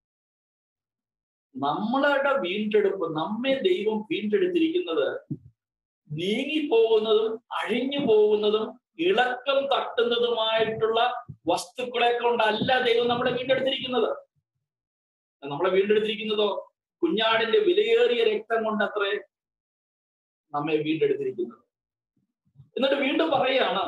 നമ്മളുടെ വീണ്ടെടുപ്പ് നമ്മെ ദൈവം വീണ്ടെടുത്തിരിക്കുന്നത് നീങ്ങിപ്പോകുന്നതും അഴിഞ്ഞു പോകുന്നതും ഇളക്കം തട്ടുന്നതുമായിട്ടുള്ള വസ്തുക്കളെ കൊണ്ടല്ല ദൈവം നമ്മളെ വീണ്ടെടുത്തിരിക്കുന്നത് നമ്മളെ വീണ്ടെടുത്തിരിക്കുന്നതോ കുഞ്ഞാടിന്റെ വിലയേറിയ രക്തം കൊണ്ടത്രേ നമ്മെ വീണ്ടെടുത്തിരിക്കുന്നത് എന്നിട്ട് വീണ്ടും പറയുകയാണ്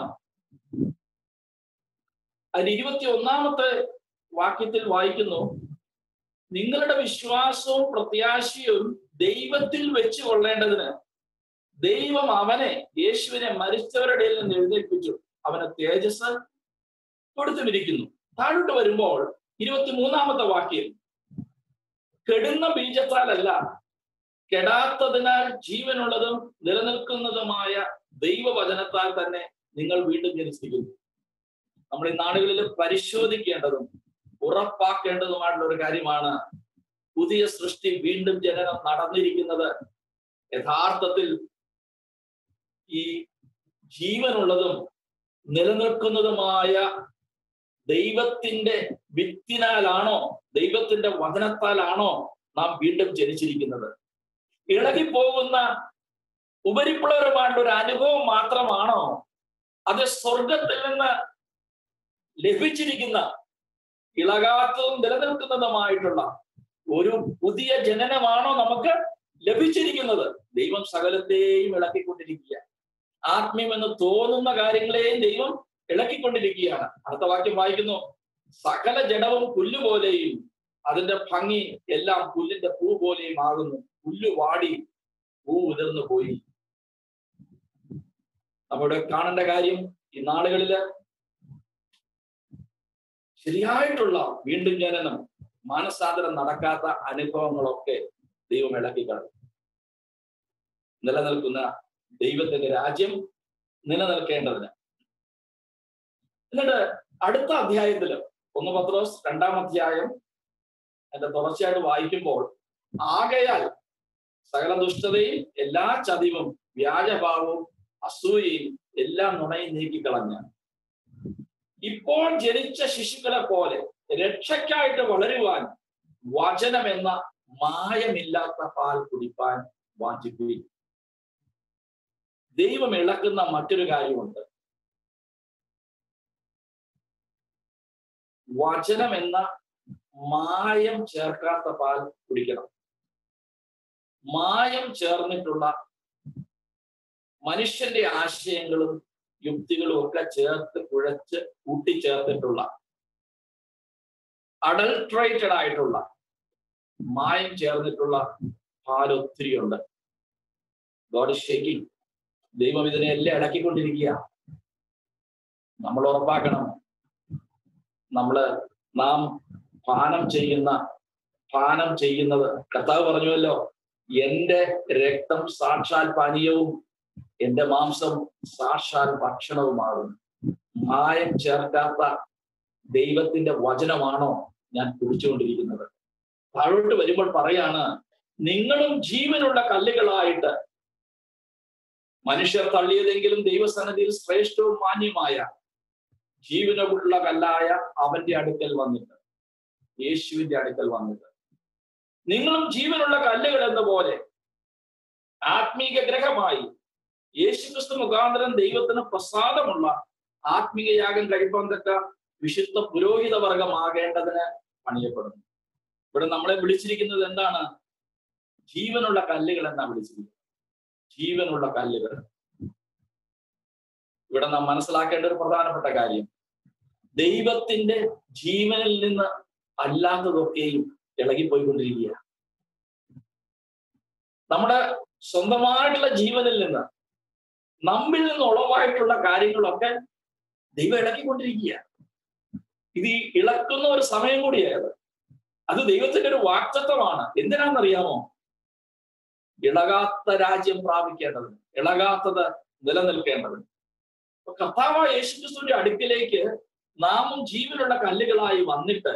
അതിന് ഇരുപത്തി ഒന്നാമത്തെ വാക്യത്തിൽ വായിക്കുന്നു നിങ്ങളുടെ വിശ്വാസവും പ്രത്യാശയും ദൈവത്തിൽ വെച്ച് കൊള്ളേണ്ടതിന് ദൈവം അവനെ യേശുവിനെ മരിച്ചവരുടെ ഇടയിൽ നിന്ന് എഴുന്നേൽപ്പിച്ചു അവന് തേജസ് കൊടുത്തുമിരിക്കുന്നു താഴോട്ട് വരുമ്പോൾ ഇരുപത്തിമൂന്നാമത്തെ വാക്യം കെടുന്ന ബീജത്താലല്ല കെടാത്തതിനാൽ ജീവനുള്ളതും നിലനിൽക്കുന്നതുമായ ദൈവവചനത്താൽ തന്നെ നിങ്ങൾ വീണ്ടും ജനിച്ചിരിക്കുന്നു നമ്മൾ ഈ നാടുകളിൽ പരിശോധിക്കേണ്ടതും ഉറപ്പാക്കേണ്ടതുമായിട്ടുള്ള ഒരു കാര്യമാണ് പുതിയ സൃഷ്ടി വീണ്ടും ജനനം നടന്നിരിക്കുന്നത് യഥാർത്ഥത്തിൽ ഈ ജീവനുള്ളതും നിലനിൽക്കുന്നതുമായ ദൈവത്തിന്റെ വിത്തിനാലാണോ ദൈവത്തിന്റെ വചനത്താലാണോ നാം വീണ്ടും ജനിച്ചിരിക്കുന്നത് ഇളകിപ്പോകുന്ന ഉപരിപ്ലവരമായിട്ടുള്ള ഒരു അനുഭവം മാത്രമാണോ അത് സ്വർഗത്തിൽ നിന്ന് ലഭിച്ചിരിക്കുന്ന ഇളകാത്തതും നിലനിൽക്കുന്നതുമായിട്ടുള്ള ഒരു പുതിയ ജനനമാണോ നമുക്ക് ലഭിച്ചിരിക്കുന്നത് ദൈവം സകലത്തെയും ഇളക്കിക്കൊണ്ടിരിക്കുക ആത്മീയമെന്ന് തോന്നുന്ന കാര്യങ്ങളെയും ദൈവം ഇളക്കിക്കൊണ്ടിരിക്കുകയാണ് അടുത്ത വാക്യം വായിക്കുന്നു സകല ജഡവും പുല്ലുപോലെയും അതിന്റെ ഭംഗി എല്ലാം പുല്ലിന്റെ പൂ പോലെയും ആകുന്നു പുല്ല് വാടി പൂ ഉതിർന്നു പോയി നമ്മുടെ കാണേണ്ട കാര്യം ഈ നാളുകളില് ശരിയായിട്ടുള്ള വീണ്ടും ജനനം മാനസാന്തരം നടക്കാത്ത അനുഭവങ്ങളൊക്കെ ദൈവം ഇളക്കിക്കളയും നിലനിൽക്കുന്ന ദൈവത്തിന്റെ രാജ്യം നിലനിൽക്കേണ്ടതിന് എന്നിട്ട് അടുത്ത അധ്യായത്തില് ഒന്ന് പത്രോസ് രണ്ടാം അധ്യായം എന്റെ തുടർച്ചയായിട്ട് വായിക്കുമ്പോൾ ആകയാൽ സകല ദുഷ്ടതയും എല്ലാ ചതിവും വ്യാജഭാവവും അസൂയയും എല്ലാം നുണയും നീക്കിക്കളഞ്ഞ ഇപ്പോൾ ജനിച്ച ശിശുക്കളെ പോലെ രക്ഷയ്ക്കായിട്ട് വളരുവാൻ വചനം എന്ന മായമില്ലാത്ത പാൽ കുടിപ്പാൻ വാഞ്ചിക്കുകയും ദൈവം ഇളക്കുന്ന മറ്റൊരു കാര്യമുണ്ട് വചനം എന്ന മായം ചേർക്കാത്ത പാൽ കുടിക്കണം മായം ചേർന്നിട്ടുള്ള മനുഷ്യന്റെ ആശയങ്ങളും യുക്തികളും ഒക്കെ ചേർത്ത് കുഴച്ച് കൂട്ടിച്ചേർത്തിട്ടുള്ള അഡൾട്രേറ്റഡ് ആയിട്ടുള്ള മായം ചേർന്നിട്ടുള്ള പാലൊത്തിരിയുണ്ട് ഗോഡ് ഷേക്കിംഗ് ദൈവം ഇതിനെ എല്ലാം ഇളക്കിക്കൊണ്ടിരിക്കുക നമ്മൾ ഉറപ്പാക്കണം നമ്മള് നാം പാനം ചെയ്യുന്ന പാനം ചെയ്യുന്നത് കർത്താവ് പറഞ്ഞുവല്ലോ എന്റെ രക്തം സാക്ഷാൽ പാനീയവും എന്റെ മാംസം സാക്ഷാൽ ഭക്ഷണവുമാകും മായം ചേർക്കാത്ത ദൈവത്തിന്റെ വചനമാണോ ഞാൻ കുടിച്ചുകൊണ്ടിരിക്കുന്നത് താഴോട്ട് വരുമ്പോൾ പറയാണ് നിങ്ങളും ജീവനുള്ള കല്ലുകളായിട്ട് മനുഷ്യർ തള്ളിയതെങ്കിലും ദൈവസന്നിധിയിൽ ശ്രേഷ്ഠവും മാന്യമായ ജീവനുള്ള കല്ലായ അവന്റെ അടുക്കൽ വന്നിട്ട് യേശുവിന്റെ അടുക്കൽ വന്നിട്ട് നിങ്ങളും ജീവനുള്ള കല്ലുകൾ എന്ന പോലെ ആത്മീക ഗ്രഹമായി യേശുക്രിസ്തു മുഖാന്തരം ദൈവത്തിന് പ്രസാദമുള്ള ആത്മീക യാഗം കഴിപ്പാൻ തക്ക വിശുദ്ധ പുരോഹിത വർഗമാകേണ്ടതിന് പണിയപ്പെടുന്നു ഇവിടെ നമ്മളെ വിളിച്ചിരിക്കുന്നത് എന്താണ് ജീവനുള്ള കല്ലുകൾ എന്നാ വിളിച്ചിരിക്കുന്നത് ജീവനുള്ള കല്ലുകൾ ഇവിടെ നാം മനസ്സിലാക്കേണ്ട ഒരു പ്രധാനപ്പെട്ട കാര്യം ദൈവത്തിന്റെ ജീവനിൽ നിന്ന് അല്ലാത്തതൊക്കെയും ഇളകിപ്പോയിക്കൊണ്ടിരിക്കുക നമ്മുടെ സ്വന്തമായിട്ടുള്ള ജീവനിൽ നിന്ന് നമ്മിൽ നിന്ന് ഉളവായിട്ടുള്ള കാര്യങ്ങളൊക്കെ ദൈവം ഇളക്കിക്കൊണ്ടിരിക്കുക ഇത് ഈ ഇളക്കുന്ന ഒരു സമയം കൂടിയായത് അത് ദൈവത്തിന്റെ ഒരു വാക്തത്വമാണ് എന്തിനാണെന്നറിയാമോ ഇളകാത്ത രാജ്യം പ്രാപിക്കേണ്ടതിന് ഇളകാത്തത് നിലനിൽക്കേണ്ടതിന് അപ്പൊ കർത്താവ് യേശുക്രിസ്തുവിന്റെ അടുക്കിലേക്ക് നാമും ജീവനുള്ള കല്ലുകളായി വന്നിട്ട്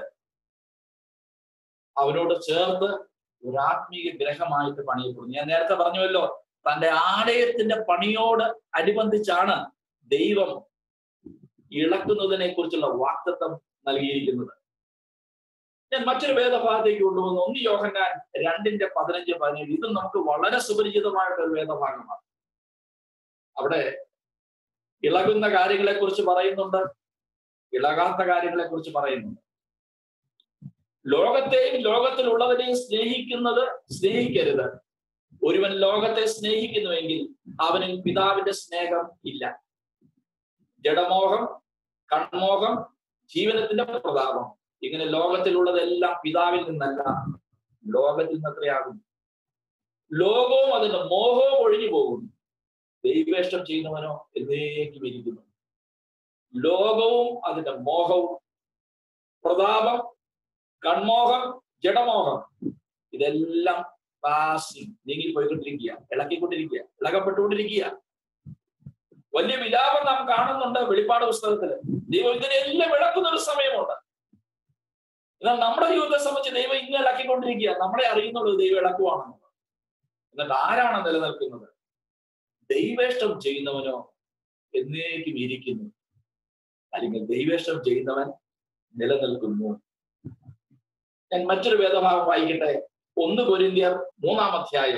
അവനോട് ചേർത്ത് ഒരു ആത്മീയ ഗ്രഹമായിട്ട് പണിയപ്പെടുന്നു ഞാൻ നേരത്തെ പറഞ്ഞുവല്ലോ തന്റെ ആലയത്തിന്റെ പണിയോട് അനുബന്ധിച്ചാണ് ദൈവം ഇളക്കുന്നതിനെ കുറിച്ചുള്ള വാക്തത്വം നൽകിയിരിക്കുന്നത് ഞാൻ മറ്റൊരു വേദഭാഗത്തേക്ക് കൊണ്ടുവന്നു ഒന്ന് യോഹന്നാൻ രണ്ടിന്റെ പതിനഞ്ച് പതിനേഴ് ഇത് നമുക്ക് വളരെ സുപരിചിതമായിട്ട് ഒരു വേദഭാഗമാണ് അവിടെ ഇളകുന്ന കാര്യങ്ങളെ കുറിച്ച് പറയുന്നുണ്ട് ഇളകാത്ത കാര്യങ്ങളെ കുറിച്ച് പറയുന്നുണ്ട് ലോകത്തെയും ലോകത്തിലുള്ളവരെയും സ്നേഹിക്കുന്നത് സ്നേഹിക്കരുത് ഒരുവൻ ലോകത്തെ സ്നേഹിക്കുന്നുവെങ്കിൽ അവനിൽ പിതാവിന്റെ സ്നേഹം ഇല്ല ജഡമോഹം കൺമോഹം ജീവനത്തിന്റെ പ്രതാപം ഇങ്ങനെ ലോകത്തിലുള്ളതെല്ലാം പിതാവിൽ നിന്നല്ല ലോകത്തിൽ നിന്ന് എത്രയാകും ലോകവും അതിന്റെ മോഹവും ഒഴിഞ്ഞു പോകുന്നു ദൈവേഷ്ടം ചെയ്യുന്നവനോ എന്നേക്കും ഇരിക്കുന്നു ലോകവും അതിന്റെ മോഹവും പ്രതാപം കൺമോഹം ജഡമോഹം ഇതെല്ലാം പാസിങ് നീങ്ങിപ്പോയിക്കൊണ്ടിരിക്കുക ഇളക്കിക്കൊണ്ടിരിക്കുക ഇളകപ്പെട്ടുകൊണ്ടിരിക്കുക വലിയ വിലാപം നാം കാണുന്നുണ്ട് വെളിപ്പാട് പുസ്തകത്തില് ദൈവം ഇതിനെല്ലാം വിളക്കുന്ന ഒരു സമയമുണ്ട് എന്നാൽ നമ്മുടെ ജീവിതത്തെ സംബന്ധിച്ച് ദൈവം ഇങ്ങനെ ഇളക്കിക്കൊണ്ടിരിക്കുക നമ്മളെ അറിയുന്നുള്ളത് ദൈവം ഇളക്കുവാണെന്നുള്ളത് എന്നിട്ട് ആരാണ് നിലനിൽക്കുന്നത് ദൈവേഷ്ടം ചെയ്യുന്നവനോ എന്നേക്കും ഇരിക്കുന്നു അല്ലെങ്കിൽ ദൈവേഷ്ടം ചെയ്യുന്നവൻ നിലനിൽക്കുന്നു ഞാൻ മറ്റൊരു വേദഭാഗം വായിക്കട്ടെ ഒന്ന് കൊരിന്ത്യർ മൂന്നാം അധ്യായം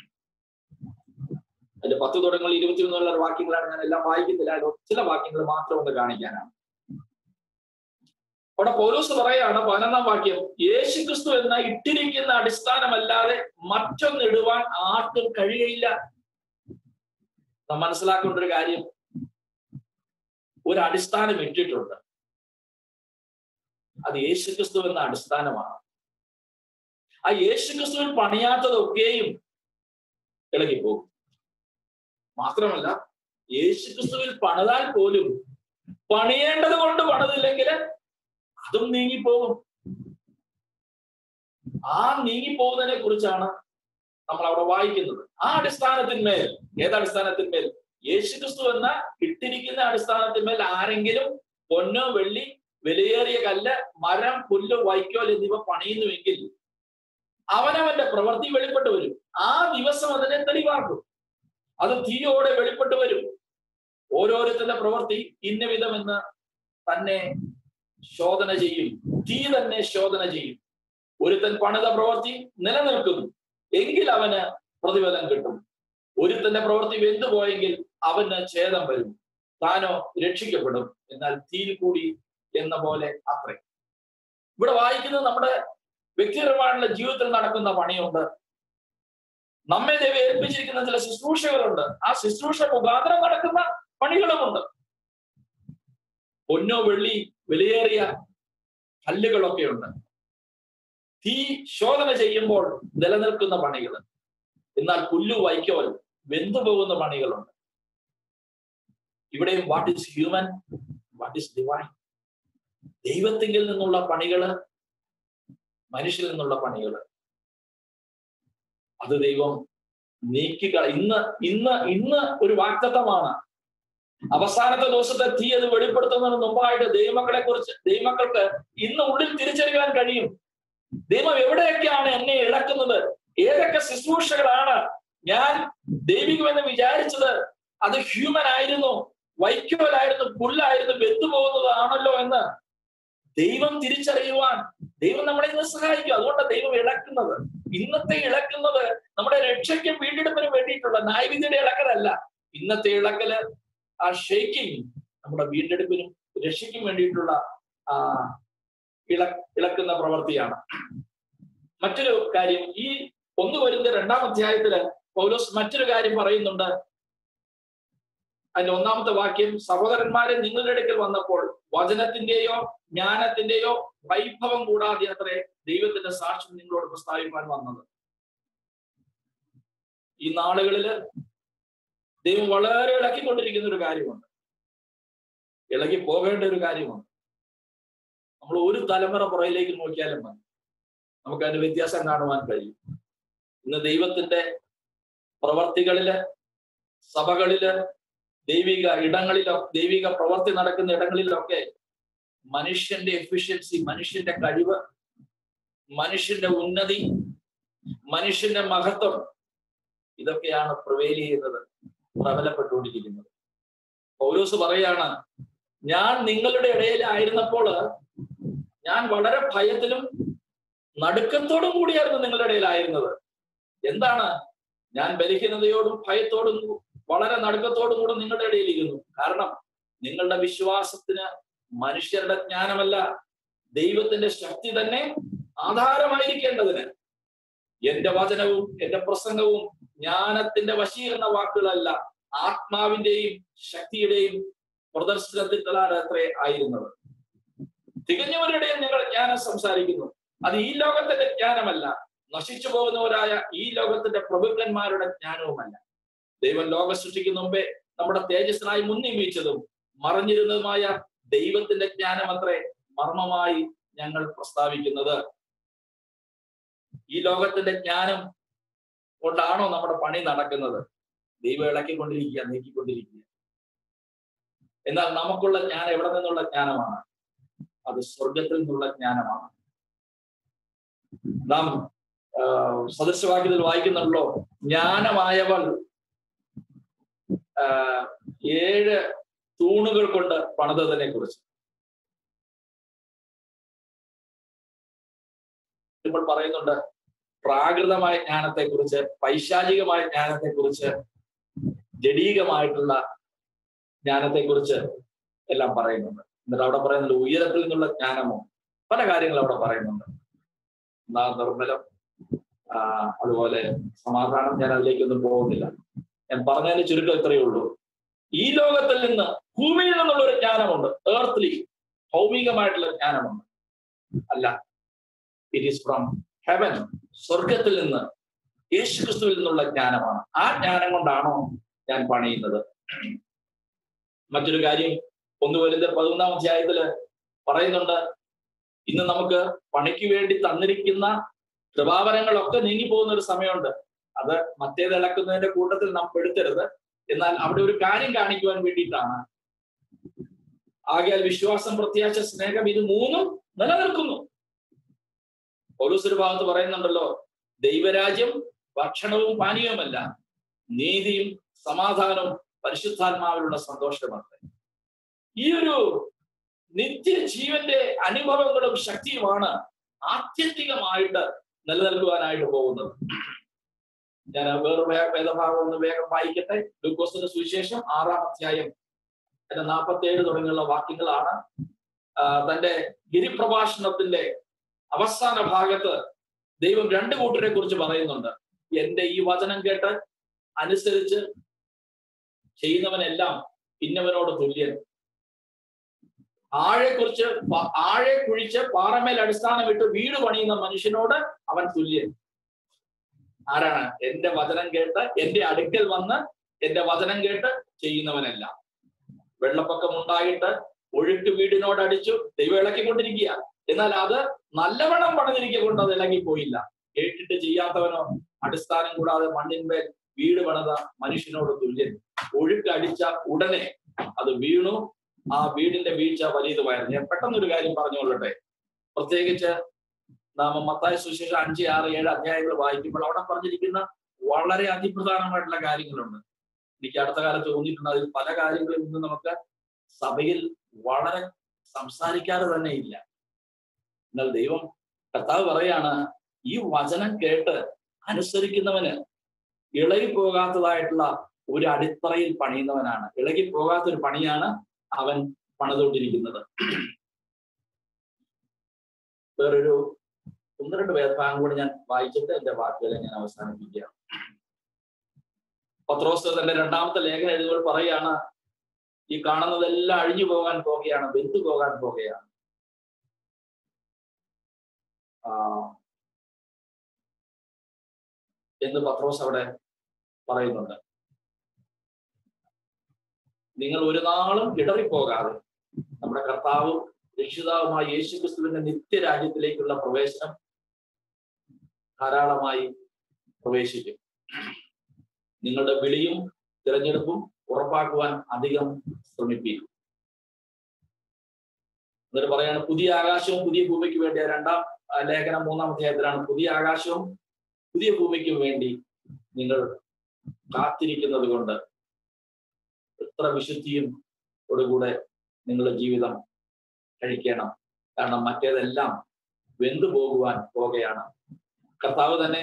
അതിന്റെ പത്ത് തുടങ്ങുന്ന ഇരുപത്തിമൂന്നുള്ള വാക്യങ്ങളാണ് ഞാൻ എല്ലാം വായിക്കുന്നില്ല അതിൽ ചില വാക്യങ്ങൾ മാത്രം ഒന്ന് കാണിക്കാനാണ് അവിടെ പൗലോസ് പറയാണ് പതിനൊന്നാം വാക്യം യേശുക്രിസ്തു എന്ന ഇട്ടിരിക്കുന്ന അടിസ്ഥാനമല്ലാതെ മറ്റൊന്ന് ഇടുവാൻ ആർക്കും കഴിയയില്ല നാം മനസ്സിലാക്കേണ്ട ഒരു കാര്യം ഒരു അടിസ്ഥാനം ഇട്ടിട്ടുണ്ട് അത് യേശുക്രിസ്തു എന്ന അടിസ്ഥാനമാണ് ആ യേശുക്രിസ്തുവിൽ പണിയാത്തതൊക്കെയും ഇളകിപ്പോകും മാത്രമല്ല യേശുക്രിസ്തുവിൽ പണിതാൽ പോലും പണിയേണ്ടത് കൊണ്ട് പണിതില്ലെങ്കിൽ അതും നീങ്ങിപ്പോകും ആ നീങ്ങിപ്പോകുന്നതിനെ കുറിച്ചാണ് നമ്മൾ അവിടെ വായിക്കുന്നത് ആ അടിസ്ഥാനത്തിന്മേൽ ഏതടിസ്ഥാനത്തിന്മേൽ യേശുക്രിസ്തു എന്ന ഇട്ടിരിക്കുന്ന അടിസ്ഥാനത്തിന്മേൽ ആരെങ്കിലും പൊന്നോ വെള്ളി വിലയേറിയ കല്ല് മരം പുല്ല് വൈക്കോൽ എന്നിവ പണിയുന്നുവെങ്കിൽ അവനവന്റെ പ്രവൃത്തി വെളിപ്പെട്ടു വരും ആ ദിവസം അതിനെ തെളിവാക്കും അത് തീയോടെ വെളിപ്പെട്ടു വരും ഓരോരുത്തരുടെ പ്രവൃത്തി ഇന്ന വിധമെന്ന് തന്നെ ശോധന ചെയ്യും തീ തന്നെ ശോധന ചെയ്യും ഒരുത്തൻ പണിത പ്രവൃത്തി നിലനിൽക്കുന്നു എങ്കിൽ അവന് പ്രതിഫലം കിട്ടും ഒരുത്തന്റെ പ്രവൃത്തി വെന്തുപോയെങ്കിൽ അവന് ഛേദം വരും താനോ രക്ഷിക്കപ്പെടും എന്നാൽ തീയിൽ കൂടി എന്ന പോലെ അത്രേ ഇവിടെ വായിക്കുന്നത് നമ്മുടെ വ്യക്തിപരമായിട്ടുള്ള ജീവിതത്തിൽ നടക്കുന്ന പണിയുണ്ട് നമ്മെ ദൈവം ഏൽപ്പിച്ചിരിക്കുന്ന ചില ശുശ്രൂഷകളുണ്ട് ആ ശുശ്രൂഷ മുഖാന്തരം നടക്കുന്ന പണികളുമുണ്ട് പൊന്നോ വെള്ളി വിലയേറിയ കല്ലുകളൊക്കെ ഉണ്ട് തീ ശോധന ചെയ്യുമ്പോൾ നിലനിൽക്കുന്ന പണികൾ എന്നാൽ പുല്ലു വൈക്കോൽ വെന്തുപോകുന്ന പണികളുണ്ട് ഇവിടെയും what is human what is divine ദൈവത്തിങ്കിൽ നിന്നുള്ള പണികള് മനുഷ്യരിൽ നിന്നുള്ള പണികള് അത് ദൈവം നീക്കിക്കള ഇന്ന് ഇന്ന് ഇന്ന് ഒരു വാക്തത്വമാണ് അവസാനത്തെ ദിവസത്തെ തീ അത് വെളിപ്പെടുത്തുന്നതിന് മുമ്പായിട്ട് ദൈവമക്കളെ കുറിച്ച് ദൈവമക്കൾക്ക് ഇന്ന് ഉള്ളിൽ തിരിച്ചറിയാൻ കഴിയും ദൈവം എവിടെയൊക്കെയാണ് എന്നെ ഇളക്കുന്നത് ഏതൊക്കെ ശുശ്രൂഷകളാണ് ഞാൻ ദൈവികമെന്ന് വിചാരിച്ചത് അത് ഹ്യൂമൻ ആയിരുന്നു വൈക്കോലായിരുന്നു പുല്ലായിരുന്നു വെത്തുപോകുന്നതാണല്ലോ എന്ന് ദൈവം തിരിച്ചറിയുവാൻ ദൈവം നമ്മളെ ഇന്ന് സഹായിക്കും അതുകൊണ്ട് ദൈവം ഇളക്കുന്നത് ഇന്നത്തെ ഇളക്കുന്നത് നമ്മുടെ രക്ഷയ്ക്കും വീണ്ടെടുപ്പിനും വേണ്ടിയിട്ടുള്ള ന്യായവിധിയുടെ ഇളക്കലല്ല ഇന്നത്തെ ഇളക്കല് ആ ഷേക്കിങ് നമ്മുടെ വീണ്ടെടുപ്പിനും രക്ഷയ്ക്കും വേണ്ടിയിട്ടുള്ള ആ ഇള ഇളക്കുന്ന പ്രവൃത്തിയാണ് മറ്റൊരു കാര്യം ഈ ഒന്ന് വരുന്ന രണ്ടാം അധ്യായത്തില് പൗലോസ് മറ്റൊരു കാര്യം പറയുന്നുണ്ട് അതിന്റെ ഒന്നാമത്തെ വാക്യം സഹോദരന്മാരെ നിങ്ങളുടെ അടുക്കൽ വന്നപ്പോൾ വചനത്തിന്റെയോ ജ്ഞാനത്തിന്റെയോ വൈഭവം കൂടാതെ അത്രേ ദൈവത്തിന്റെ സാക്ഷ്യം നിങ്ങളോട് പ്രസ്താവിക്കാൻ വന്നത് ഈ നാളുകളില് ദൈവം വളരെ ഇളക്കിക്കൊണ്ടിരിക്കുന്ന ഒരു കാര്യമുണ്ട് ഇളകി പോകേണ്ട ഒരു കാര്യമുണ്ട് നമ്മൾ ഒരു തലമുറ പുറയിലേക്ക് നോക്കിയാലും മതി നമുക്ക് അതിന്റെ വ്യത്യാസം കാണുവാൻ കഴിയും ഇന്ന് ദൈവത്തിന്റെ പ്രവർത്തികളില് സഭകളില് ദൈവിക ഇടങ്ങളിലോ ദൈവിക പ്രവർത്തി നടക്കുന്ന ഇടങ്ങളിലൊക്കെ മനുഷ്യന്റെ എഫിഷ്യൻസി മനുഷ്യന്റെ കഴിവ് മനുഷ്യന്റെ ഉന്നതി മനുഷ്യന്റെ മഹത്വം ഇതൊക്കെയാണ് പ്രവേലി ചെയ്യുന്നത് പ്രബലപ്പെട്ടുകൊണ്ടിരിക്കുന്നത് പൗലോസ് പറയാണ് ഞാൻ നിങ്ങളുടെ ഇടയിലായിരുന്നപ്പോൾ ഞാൻ വളരെ ഭയത്തിലും നടുക്കത്തോടും കൂടിയായിരുന്നു നിങ്ങളുടെ ഇടയിലായിരുന്നത് എന്താണ് ഞാൻ ബലഹീനതയോടും ഭയത്തോടും വളരെ നടുക്കത്തോടും കൂടെ നിങ്ങളുടെ ഇടയിൽ ഇരുന്നു കാരണം നിങ്ങളുടെ വിശ്വാസത്തിന് മനുഷ്യരുടെ ജ്ഞാനമല്ല ദൈവത്തിന്റെ ശക്തി തന്നെ ആധാരമായിരിക്കേണ്ടതിന് എന്റെ വചനവും എന്റെ പ്രസംഗവും ജ്ഞാനത്തിന്റെ വശീകരണ വാക്കുകളല്ല ആത്മാവിന്റെയും ശക്തിയുടെയും പ്രദർശനത്തിലാണ് അത്രേ ആയിരുന്നത് തികഞ്ഞവരുടെയും നിങ്ങൾ ജ്ഞാനം സംസാരിക്കുന്നു അത് ഈ ലോകത്തിന്റെ ജ്ഞാനമല്ല നശിച്ചു പോകുന്നവരായ ഈ ലോകത്തിന്റെ പ്രഭുക്കന്മാരുടെ ജ്ഞാനവുമല്ല ദൈവം ലോകം സൃഷ്ടിക്കുന്ന മുമ്പേ നമ്മുടെ തേജസ്സിനായി മുൻനിയമിച്ചതും മറഞ്ഞിരുന്നതുമായ ദൈവത്തിന്റെ ജ്ഞാനം അത്രേ മർമ്മമായി ഞങ്ങൾ പ്രസ്താവിക്കുന്നത് ഈ ലോകത്തിന്റെ ജ്ഞാനം കൊണ്ടാണോ നമ്മുടെ പണി നടക്കുന്നത് ദൈവം ഇളക്കിക്കൊണ്ടിരിക്കുക നീക്കിക്കൊണ്ടിരിക്കുക എന്നാൽ നമുക്കുള്ള ജ്ഞാനം എവിടെ നിന്നുള്ള ജ്ഞാനമാണ് അത് സ്വർഗത്തിൽ നിന്നുള്ള ജ്ഞാനമാണ് നാം സദൃശവാക്യത്തിൽ വായിക്കുന്നുണ്ടല്ലോ ജ്ഞാനമായവൾ ഏഴ് തൂണുകൾ കൊണ്ട് പണിതതിനെ കുറിച്ച് ഇപ്പോൾ പറയുന്നുണ്ട് പ്രാകൃതമായ ജ്ഞാനത്തെക്കുറിച്ച് പൈശാചികമായ ജ്ഞാനത്തെക്കുറിച്ച് ജഡീകമായിട്ടുള്ള ജ്ഞാനത്തെക്കുറിച്ച് എല്ലാം പറയുന്നുണ്ട് എന്നിട്ട് അവിടെ പറയുന്നുണ്ട് ഉയരത്തിൽ നിന്നുള്ള ജ്ഞാനമോ പല കാര്യങ്ങൾ അവിടെ പറയുന്നുണ്ട് നിർമ്മലം അതുപോലെ സമാധാനം ഞാൻ അതിലേക്കൊന്നും പോകുന്നില്ല ഞാൻ പറഞ്ഞതിന്റെ ചുരുക്കം ഇത്രയേ ഉള്ളൂ ഈ ലോകത്തിൽ നിന്ന് ഭൂമിയിൽ നിന്നുള്ള ഒരു ജ്ഞാനമുണ്ട് ഏർത്ത്ലി ഭൗമികമായിട്ടുള്ള ജ്ഞാനമുണ്ട് അല്ല ഇറ്റ് ഈസ് ഫ്രം ഹെവൻ സ്വർഗത്തിൽ നിന്ന് യേശു ക്രിസ്തുവിൽ നിന്നുള്ള ജ്ഞാനമാണ് ആ ജ്ഞാനം കൊണ്ടാണോ ഞാൻ പണിയുന്നത് മറ്റൊരു കാര്യം ഒന്ന് വരുന്ന പതിനൊന്നാം അധ്യായത്തില് പറയുന്നുണ്ട് ഇന്ന് നമുക്ക് പണിക്ക് വേണ്ടി തന്നിരിക്കുന്ന കൃപാവരങ്ങളൊക്കെ നീങ്ങിപ്പോകുന്ന ഒരു സമയമുണ്ട് അത് മറ്റേത് ഇളക്കുന്നതിന്റെ കൂട്ടത്തിൽ നാം പെടുത്തരുത് എന്നാൽ അവിടെ ഒരു കാര്യം കാണിക്കുവാൻ വേണ്ടിയിട്ടാണ് ആകയാൽ വിശ്വാസം പ്രത്യാശ സ്നേഹം ഇത് മൂന്നും നിലനിൽക്കുന്നു ഒരു ഭാഗത്ത് പറയുന്നുണ്ടല്ലോ ദൈവരാജ്യം ഭക്ഷണവും പാനീയവുമല്ല നീതിയും സമാധാനവും പരിശുദ്ധാത്മാവിലുള്ള സന്തോഷമാണ് ഈ ഒരു നിത്യജീവന്റെ അനുഭവങ്ങളും ശക്തിയുമാണ് ആത്യന്തികമായിട്ട് നിലനിൽക്കുവാനായിട്ട് പോകുന്നത് ഞാൻ വേറെ വേദഭാഗം ഒന്ന് വേഗം വായിക്കട്ടെ ലൂക്കോസിന്റെ സുവിശേഷം ആറാം അധ്യായം അതിന്റെ നാൽപ്പത്തി ഏഴ് തുടങ്ങിയുള്ള വാക്യങ്ങളാണ് തന്റെ ഗിരിപ്രഭാഷണത്തിന്റെ അവസാന ഭാഗത്ത് ദൈവം രണ്ട് കൂട്ടരെ കുറിച്ച് പറയുന്നുണ്ട് എന്റെ ഈ വചനം കേട്ട് അനുസരിച്ച് ചെയ്യുന്നവനെല്ലാം ഇന്നവനോട് തുല്യൻ ആഴെ കുറിച്ച് ആഴെ കുഴിച്ച് പാറമേൽ അടിസ്ഥാനമിട്ട് വീട് പണിയുന്ന മനുഷ്യനോട് അവൻ തുല്യൻ ആരാണ് എന്റെ വചനം കേട്ട് എന്റെ അടുക്കൽ വന്ന് എന്റെ വചനം കേട്ട് ചെയ്യുന്നവനല്ല വെള്ളപ്പൊക്കം ഉണ്ടായിട്ട് ഒഴുക്ക് വീടിനോട് അടിച്ചു ദൈവം ഇളക്കിക്കൊണ്ടിരിക്കുക എന്നാൽ അത് നല്ലവണ്ണം പണിതിരിക്കുക കൊണ്ട് അത് ഇളകിപ്പോയില്ല കേട്ടിട്ട് ചെയ്യാത്തവനോ അടിസ്ഥാനം കൂടാതെ മണ്ണിന്മേൽ വീട് പണിത മനുഷ്യനോട് തുല്യൻ ഒഴുക്ക് അടിച്ച ഉടനെ അത് വീണു ആ വീടിന്റെ വീഴ്ച വലിയതുമായിരുന്നു ഞാൻ പെട്ടെന്നൊരു കാര്യം പറഞ്ഞുകൊള്ളട്ടെ പ്രത്യേകിച്ച് നാം മത്തായ സുശേഷം അഞ്ച് ആറ് ഏഴ് അധ്യായങ്ങൾ വായിക്കുമ്പോൾ അവിടെ പറഞ്ഞിരിക്കുന്ന വളരെ അതിപ്രധാനമായിട്ടുള്ള കാര്യങ്ങളുണ്ട് എനിക്ക് അടുത്ത കാലത്ത് തോന്നിയിട്ടുണ്ട് അതിൽ പല കാര്യങ്ങളും ഇന്ന് നമുക്ക് സഭയിൽ വളരെ സംസാരിക്കാതെ തന്നെ ഇല്ല എന്നാൽ ദൈവം കർത്താവ് പറയാണ് ഈ വചനം കേട്ട് അനുസരിക്കുന്നവന് ഇളകി പോകാത്തതായിട്ടുള്ള ഒരു അടിത്തറയിൽ പണിയുന്നവനാണ് ഇളകി പോകാത്ത ഒരു പണിയാണ് അവൻ പണിതുകൊണ്ടിരിക്കുന്നത് വേറൊരു ഒന്ന് രണ്ട് വേദഭാഗം കൂടി ഞാൻ വായിച്ചിട്ട് എന്റെ വാക്കുകളെ ഞാൻ അവസാനിപ്പിക്കുകയാണ് പത്രോസ് തന്റെ രണ്ടാമത്തെ ലേഖനം എഴുതുമ്പോൾ പറയാണ് ഈ കാണുന്നതെല്ലാം അഴിഞ്ഞു പോകാൻ പോകുകയാണ് വെന്തു പോകാൻ പോകുകയാണ് എന്ന് പത്രോസ് അവിടെ പറയുന്നുണ്ട് നിങ്ങൾ ഒരു നാളും ഇടറിപ്പോകാതെ നമ്മുടെ കർത്താവും രക്ഷിതാവുമായ യേശു ക്രിസ്തുവിന്റെ നിത്യരാജ്യത്തിലേക്കുള്ള പ്രവേശനം ധാരാളമായി പ്രവേശിക്കും നിങ്ങളുടെ വിളിയും തിരഞ്ഞെടുപ്പും ഉറപ്പാക്കുവാൻ അധികം ശ്രമിപ്പിക്കും എന്നിട്ട് പറയാണ് പുതിയ ആകാശവും പുതിയ ഭൂമിക്ക് വേണ്ടി രണ്ടാം ലേഖനം മൂന്നാം അധ്യായത്തിലാണ് പുതിയ ആകാശവും പുതിയ ഭൂമിക്കും വേണ്ടി നിങ്ങൾ കാത്തിരിക്കുന്നത് കൊണ്ട് എത്ര വിശുദ്ധിയും ഓടുകൂടെ നിങ്ങളുടെ ജീവിതം കഴിക്കണം കാരണം മറ്റേതെല്ലാം വെന്തു പോകുവാൻ പോകുകയാണ് കർത്താവ് തന്നെ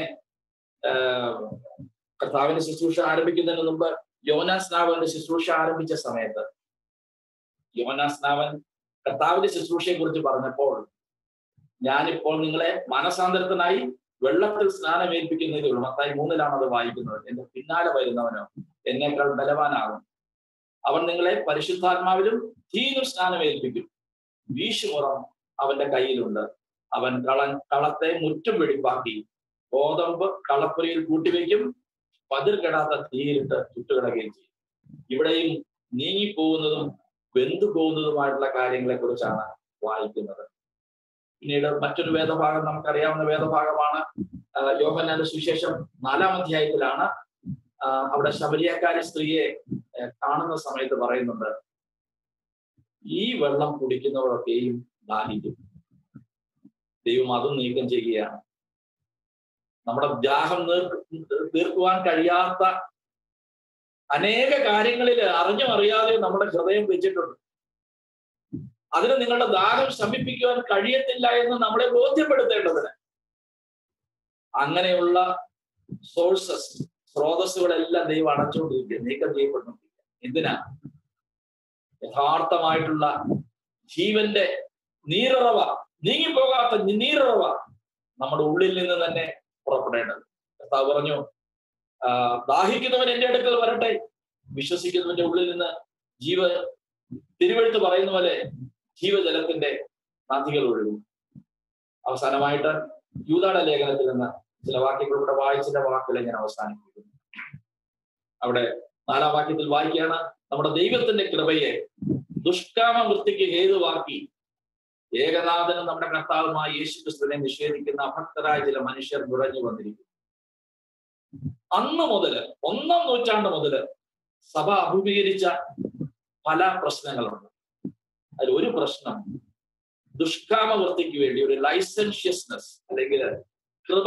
കർത്താവിന്റെ ശുശ്രൂഷ ആരംഭിക്കുന്നതിന് മുമ്പ് യോനാസ്നാവന്റെ ശുശ്രൂഷ ആരംഭിച്ച സമയത്ത് യോനാസ്നാവൻ കർത്താവിന്റെ ശുശ്രൂഷയെ കുറിച്ച് പറഞ്ഞപ്പോൾ ഞാനിപ്പോൾ നിങ്ങളെ മനസാന്തരത്തിനായി വെള്ളത്തിൽ സ്നാനം ഏൽപ്പിക്കുന്നതേ ഉള്ളൂ മത്തായി മൂന്നിലാണ് അത് വായിക്കുന്നത് എന്റെ പിന്നാലെ വരുന്നവനോ എന്നേക്കാൾ ബലവാനാകും അവൻ നിങ്ങളെ പരിശുദ്ധാത്മാവിലും തീരും സ്നാനം ഏൽപ്പിക്കും വീശുമുറം അവന്റെ കയ്യിലുണ്ട് അവൻ കള കളത്തെ മുറ്റും വെടിപ്പാക്കി ഗോതമ്പ് കളപ്പുരയിൽ കൂട്ടിവെക്കും പതിർ കെടാത്ത തീയിലിട്ട് ചുട്ടുകിടക്കുകയും ചെയ്യും ഇവിടെയും നീങ്ങിപ്പോകുന്നതും വെന്തു പോകുന്നതുമായിട്ടുള്ള കാര്യങ്ങളെ കുറിച്ചാണ് വായിക്കുന്നത് പിന്നീട് മറ്റൊരു വേദഭാഗം നമുക്കറിയാവുന്ന വേദഭാഗമാണ് യോഹന്നാന്റെ സുവിശേഷം നാലാം അധ്യായത്തിലാണ് അവിടെ ശബരിയക്കാരി സ്ത്രീയെ കാണുന്ന സമയത്ത് പറയുന്നുണ്ട് ഈ വെള്ളം കുടിക്കുന്നവരൊക്കെയും ദാഹിക്കും ദൈവം അതും നീക്കം ചെയ്യുകയാണ് നമ്മുടെ ദാഹം നീർ തീർക്കുവാൻ കഴിയാത്ത അനേക കാര്യങ്ങളിൽ അറിഞ്ഞും അറിയാതെയും നമ്മുടെ ഹൃദയം വെച്ചിട്ടുണ്ട് അതിന് നിങ്ങളുടെ ദാഹം ശമിപ്പിക്കുവാൻ കഴിയത്തില്ല എന്ന് നമ്മളെ ബോധ്യപ്പെടുത്തേണ്ടതിന് അങ്ങനെയുള്ള സോഴ്സസ് സ്രോതസ്സുകളെല്ലാം ദൈവം അടച്ചുകൊണ്ടിരിക്കുക നീക്കം ചെയ്യപ്പെട്ടുകൊണ്ടിരിക്കുക എന്തിനാ യഥാർത്ഥമായിട്ടുള്ള ജീവന്റെ നീറിറവ നീങ്ങിപ്പോകാത്ത നീറിറവ നമ്മുടെ ഉള്ളിൽ നിന്ന് തന്നെ പുറപ്പെടേണ്ടത് കർത്താവ് പറഞ്ഞു ദാഹിക്കുന്നവൻ എന്റെ അടുക്കൽ വരട്ടെ വിശ്വസിക്കുന്നവന്റെ ഉള്ളിൽ നിന്ന് ജീവ തിരുവഴുത്ത് പറയുന്ന പോലെ ജീവജലത്തിന്റെ നദികൾ ഒഴുകും അവസാനമായിട്ട് യൂതാട ലേഖനത്തിൽ നിന്ന് ചില വാക്യങ്ങളിലൂടെ വായിച്ചിന്റെ വാക്കുകളെ ഞാൻ അവസാനിപ്പിക്കുന്നു അവിടെ നാലാം വാക്യത്തിൽ വായിക്കുകയാണ് നമ്മുടെ ദൈവത്തിന്റെ കൃപയെ ദുഷ്കാമ വൃത്തിക്ക് ഹേതുവാക്കി ഏകനാഥനും നമ്മുടെ കർത്താവുമായ യേശു ക്രിസ്തുവിനെ നിഷേധിക്കുന്ന അഭക്തരായ ചില മനുഷ്യർ നുഴഞ്ഞു വന്നിരിക്കുന്നു അന്ന് മുതല് ഒന്നാം നൂറ്റാണ്ട് മുതല് സഭ അഭിമുഖീകരിച്ച പല പ്രശ്നങ്ങളുണ്ട് അതിൽ ഒരു പ്രശ്നം ദുഷ്കാമവൃത്തിക്ക് വേണ്ടി ഒരു ലൈസൻഷ്യസ്നെസ് അല്ലെങ്കിൽ കൃപ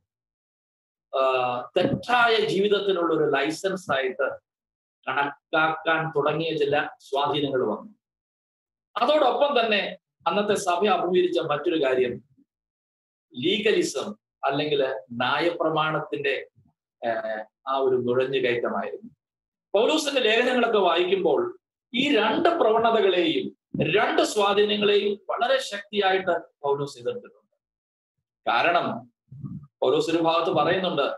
തെറ്റായ ജീവിതത്തിനുള്ള ഒരു ലൈസൻസ് ആയിട്ട് കണക്കാക്കാൻ തുടങ്ങിയ ചില സ്വാധീനങ്ങൾ വന്നു അതോടൊപ്പം തന്നെ അന്നത്തെ സഭ അഭിമുഖീകരിച്ച മറ്റൊരു കാര്യം ലീഗലിസം അല്ലെങ്കിൽ ന്യായപ്രമാണത്തിന്റെ ആ ഒരു നുഴഞ്ഞു കയറ്റമായിരുന്നു പൗലൂസിന്റെ ലേഖനങ്ങളൊക്കെ വായിക്കുമ്പോൾ ഈ രണ്ട് പ്രവണതകളെയും രണ്ട് സ്വാധീനങ്ങളെയും വളരെ ശക്തിയായിട്ട് പൗലൂസ് എതിർത്തിട്ടുണ്ട് കാരണം പൗലൂസ് ഒരു ഭാഗത്ത് പറയുന്നുണ്ട്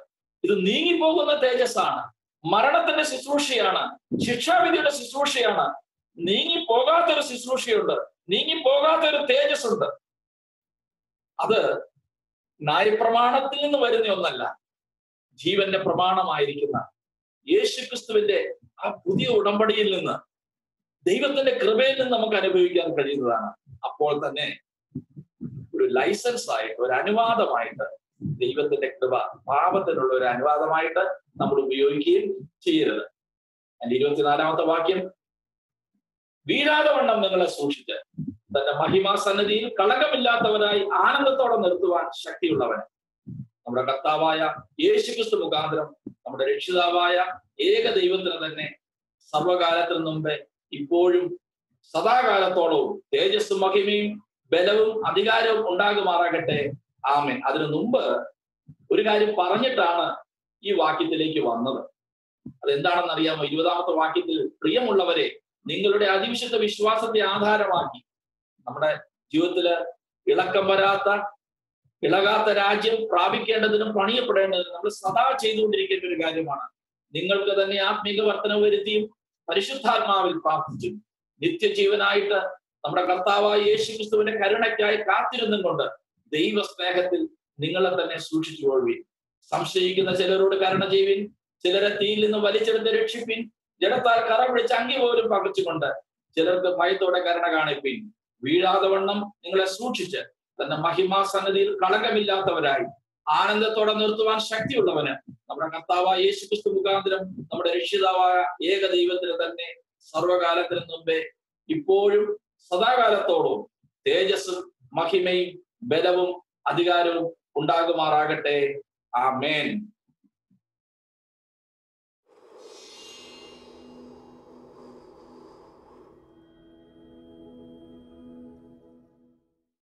ഇത് നീങ്ങിപ്പോകുന്ന തേജസ്സാണ് മരണത്തിന്റെ ശുശ്രൂഷയാണ് ശിക്ഷാവിധിയുടെ ശുശ്രൂഷയാണ് നീങ്ങിപ്പോകാത്തൊരു ശുശ്രൂഷയുണ്ട് നീങ്ങിപ്പോകാത്തൊരു തേജസ് ഉണ്ട് അത് ന്യായപ്രമാണത്തിൽ നിന്ന് വരുന്ന ഒന്നല്ല ജീവന്റെ പ്രമാണമായിരിക്കുന്ന യേശുക്രിസ്തുവിന്റെ ആ പുതിയ ഉടമ്പടിയിൽ നിന്ന് ദൈവത്തിന്റെ കൃപയിൽ നിന്ന് നമുക്ക് അനുഭവിക്കാൻ കഴിയുന്നതാണ് അപ്പോൾ തന്നെ ഒരു ലൈസൻസ് ആയിട്ട് ഒരു അനുവാദമായിട്ട് ദൈവത്തിന്റെ കൃപ പാപത്തിനുള്ള ഒരു അനുവാദമായിട്ട് നമ്മൾ ഉപയോഗിക്കുകയും ചെയ്യരുത് അതിന്റെ ഇരുപത്തിനാലാമത്തെ വാക്യം വീഴാതെ വണ്ണം നിങ്ങളെ സൂക്ഷിച്ച് തന്റെ മഹിമാ സന്നിധിയിൽ കളങ്കമില്ലാത്തവരായി ആനന്ദത്തോടെ നിർത്തുവാൻ ശക്തിയുള്ളവൻ നമ്മുടെ കർത്താവായ യേശുക്രിസ്തു മുഖാന്തരം നമ്മുടെ രക്ഷിതാവായ ഏക ദൈവത്തിന് തന്നെ സർവകാലത്തിനു മുമ്പേ ഇപ്പോഴും സദാകാലത്തോളവും തേജസ്സും മഹിമയും ബലവും അധികാരവും ഉണ്ടാകുമാറാകട്ടെ ആമേൻ അതിനു മുമ്പ് ഒരു കാര്യം പറഞ്ഞിട്ടാണ് ഈ വാക്യത്തിലേക്ക് വന്നത് അതെന്താണെന്ന് അറിയാമോ ഇരുപതാമത്തെ വാക്യത്തിൽ പ്രിയമുള്ളവരെ നിങ്ങളുടെ അതിവിശുദ്ധ വിശ്വാസത്തെ ആധാരമാക്കി നമ്മുടെ ജീവിതത്തില് ഇളക്കം വരാത്ത ഇളകാത്ത രാജ്യം പ്രാപിക്കേണ്ടതിനും പണിയപ്പെടേണ്ടതിനും നമ്മൾ സദാ ചെയ്തുകൊണ്ടിരിക്കേണ്ട ഒരു കാര്യമാണ് നിങ്ങൾക്ക് തന്നെ ആത്മീക വർധന വരുത്തിയും പരിശുദ്ധാത്മാവിൽ പ്രാർത്ഥിച്ചു നിത്യജീവനായിട്ട് നമ്മുടെ കർത്താവായ യേശു ക്രിസ്തുവിന്റെ കരുണയ്ക്കായി കാത്തിരുന്നും കൊണ്ട് ദൈവ സ്നേഹത്തിൽ നിങ്ങളെ തന്നെ സൂക്ഷിച്ചു കൊള്ളുവിൻ സംശയിക്കുന്ന ചിലരോട് കരുണ ചെയ്യുവിൻ ചിലരെ തീയിൽ നിന്ന് വലിച്ചെടുത്ത് രക്ഷിപ്പിൻ ജഡത്താൽ കറ പിടിച്ച് അങ്കി പോലും പകച്ചുകൊണ്ട് ചിലർക്ക് ഭയത്തോടെ കരുണ കാണിപ്പിൻ വീഴാതെ വണ്ണം നിങ്ങളെ സൂക്ഷിച്ച് തന്റെ മഹിമാ സന്നദ്ധിയിൽ കളങ്കമില്ലാത്തവരായി ആനന്ദത്തോടെ നിർത്തുവാൻ ശക്തിയുള്ളവന് നമ്മുടെ കർത്താവായ യേശു ക്രിസ്തു മുഖാന്തരം നമ്മുടെ രക്ഷിതാവായ ഏക ദൈവത്തിന് തന്നെ സർവകാലത്തിന് മുമ്പേ ഇപ്പോഴും സദാകാലത്തോടും തേജസ്സും മഹിമയും ബലവും അധികാരവും ഉണ്ടാകുമാറാകട്ടെ ആ മേൻ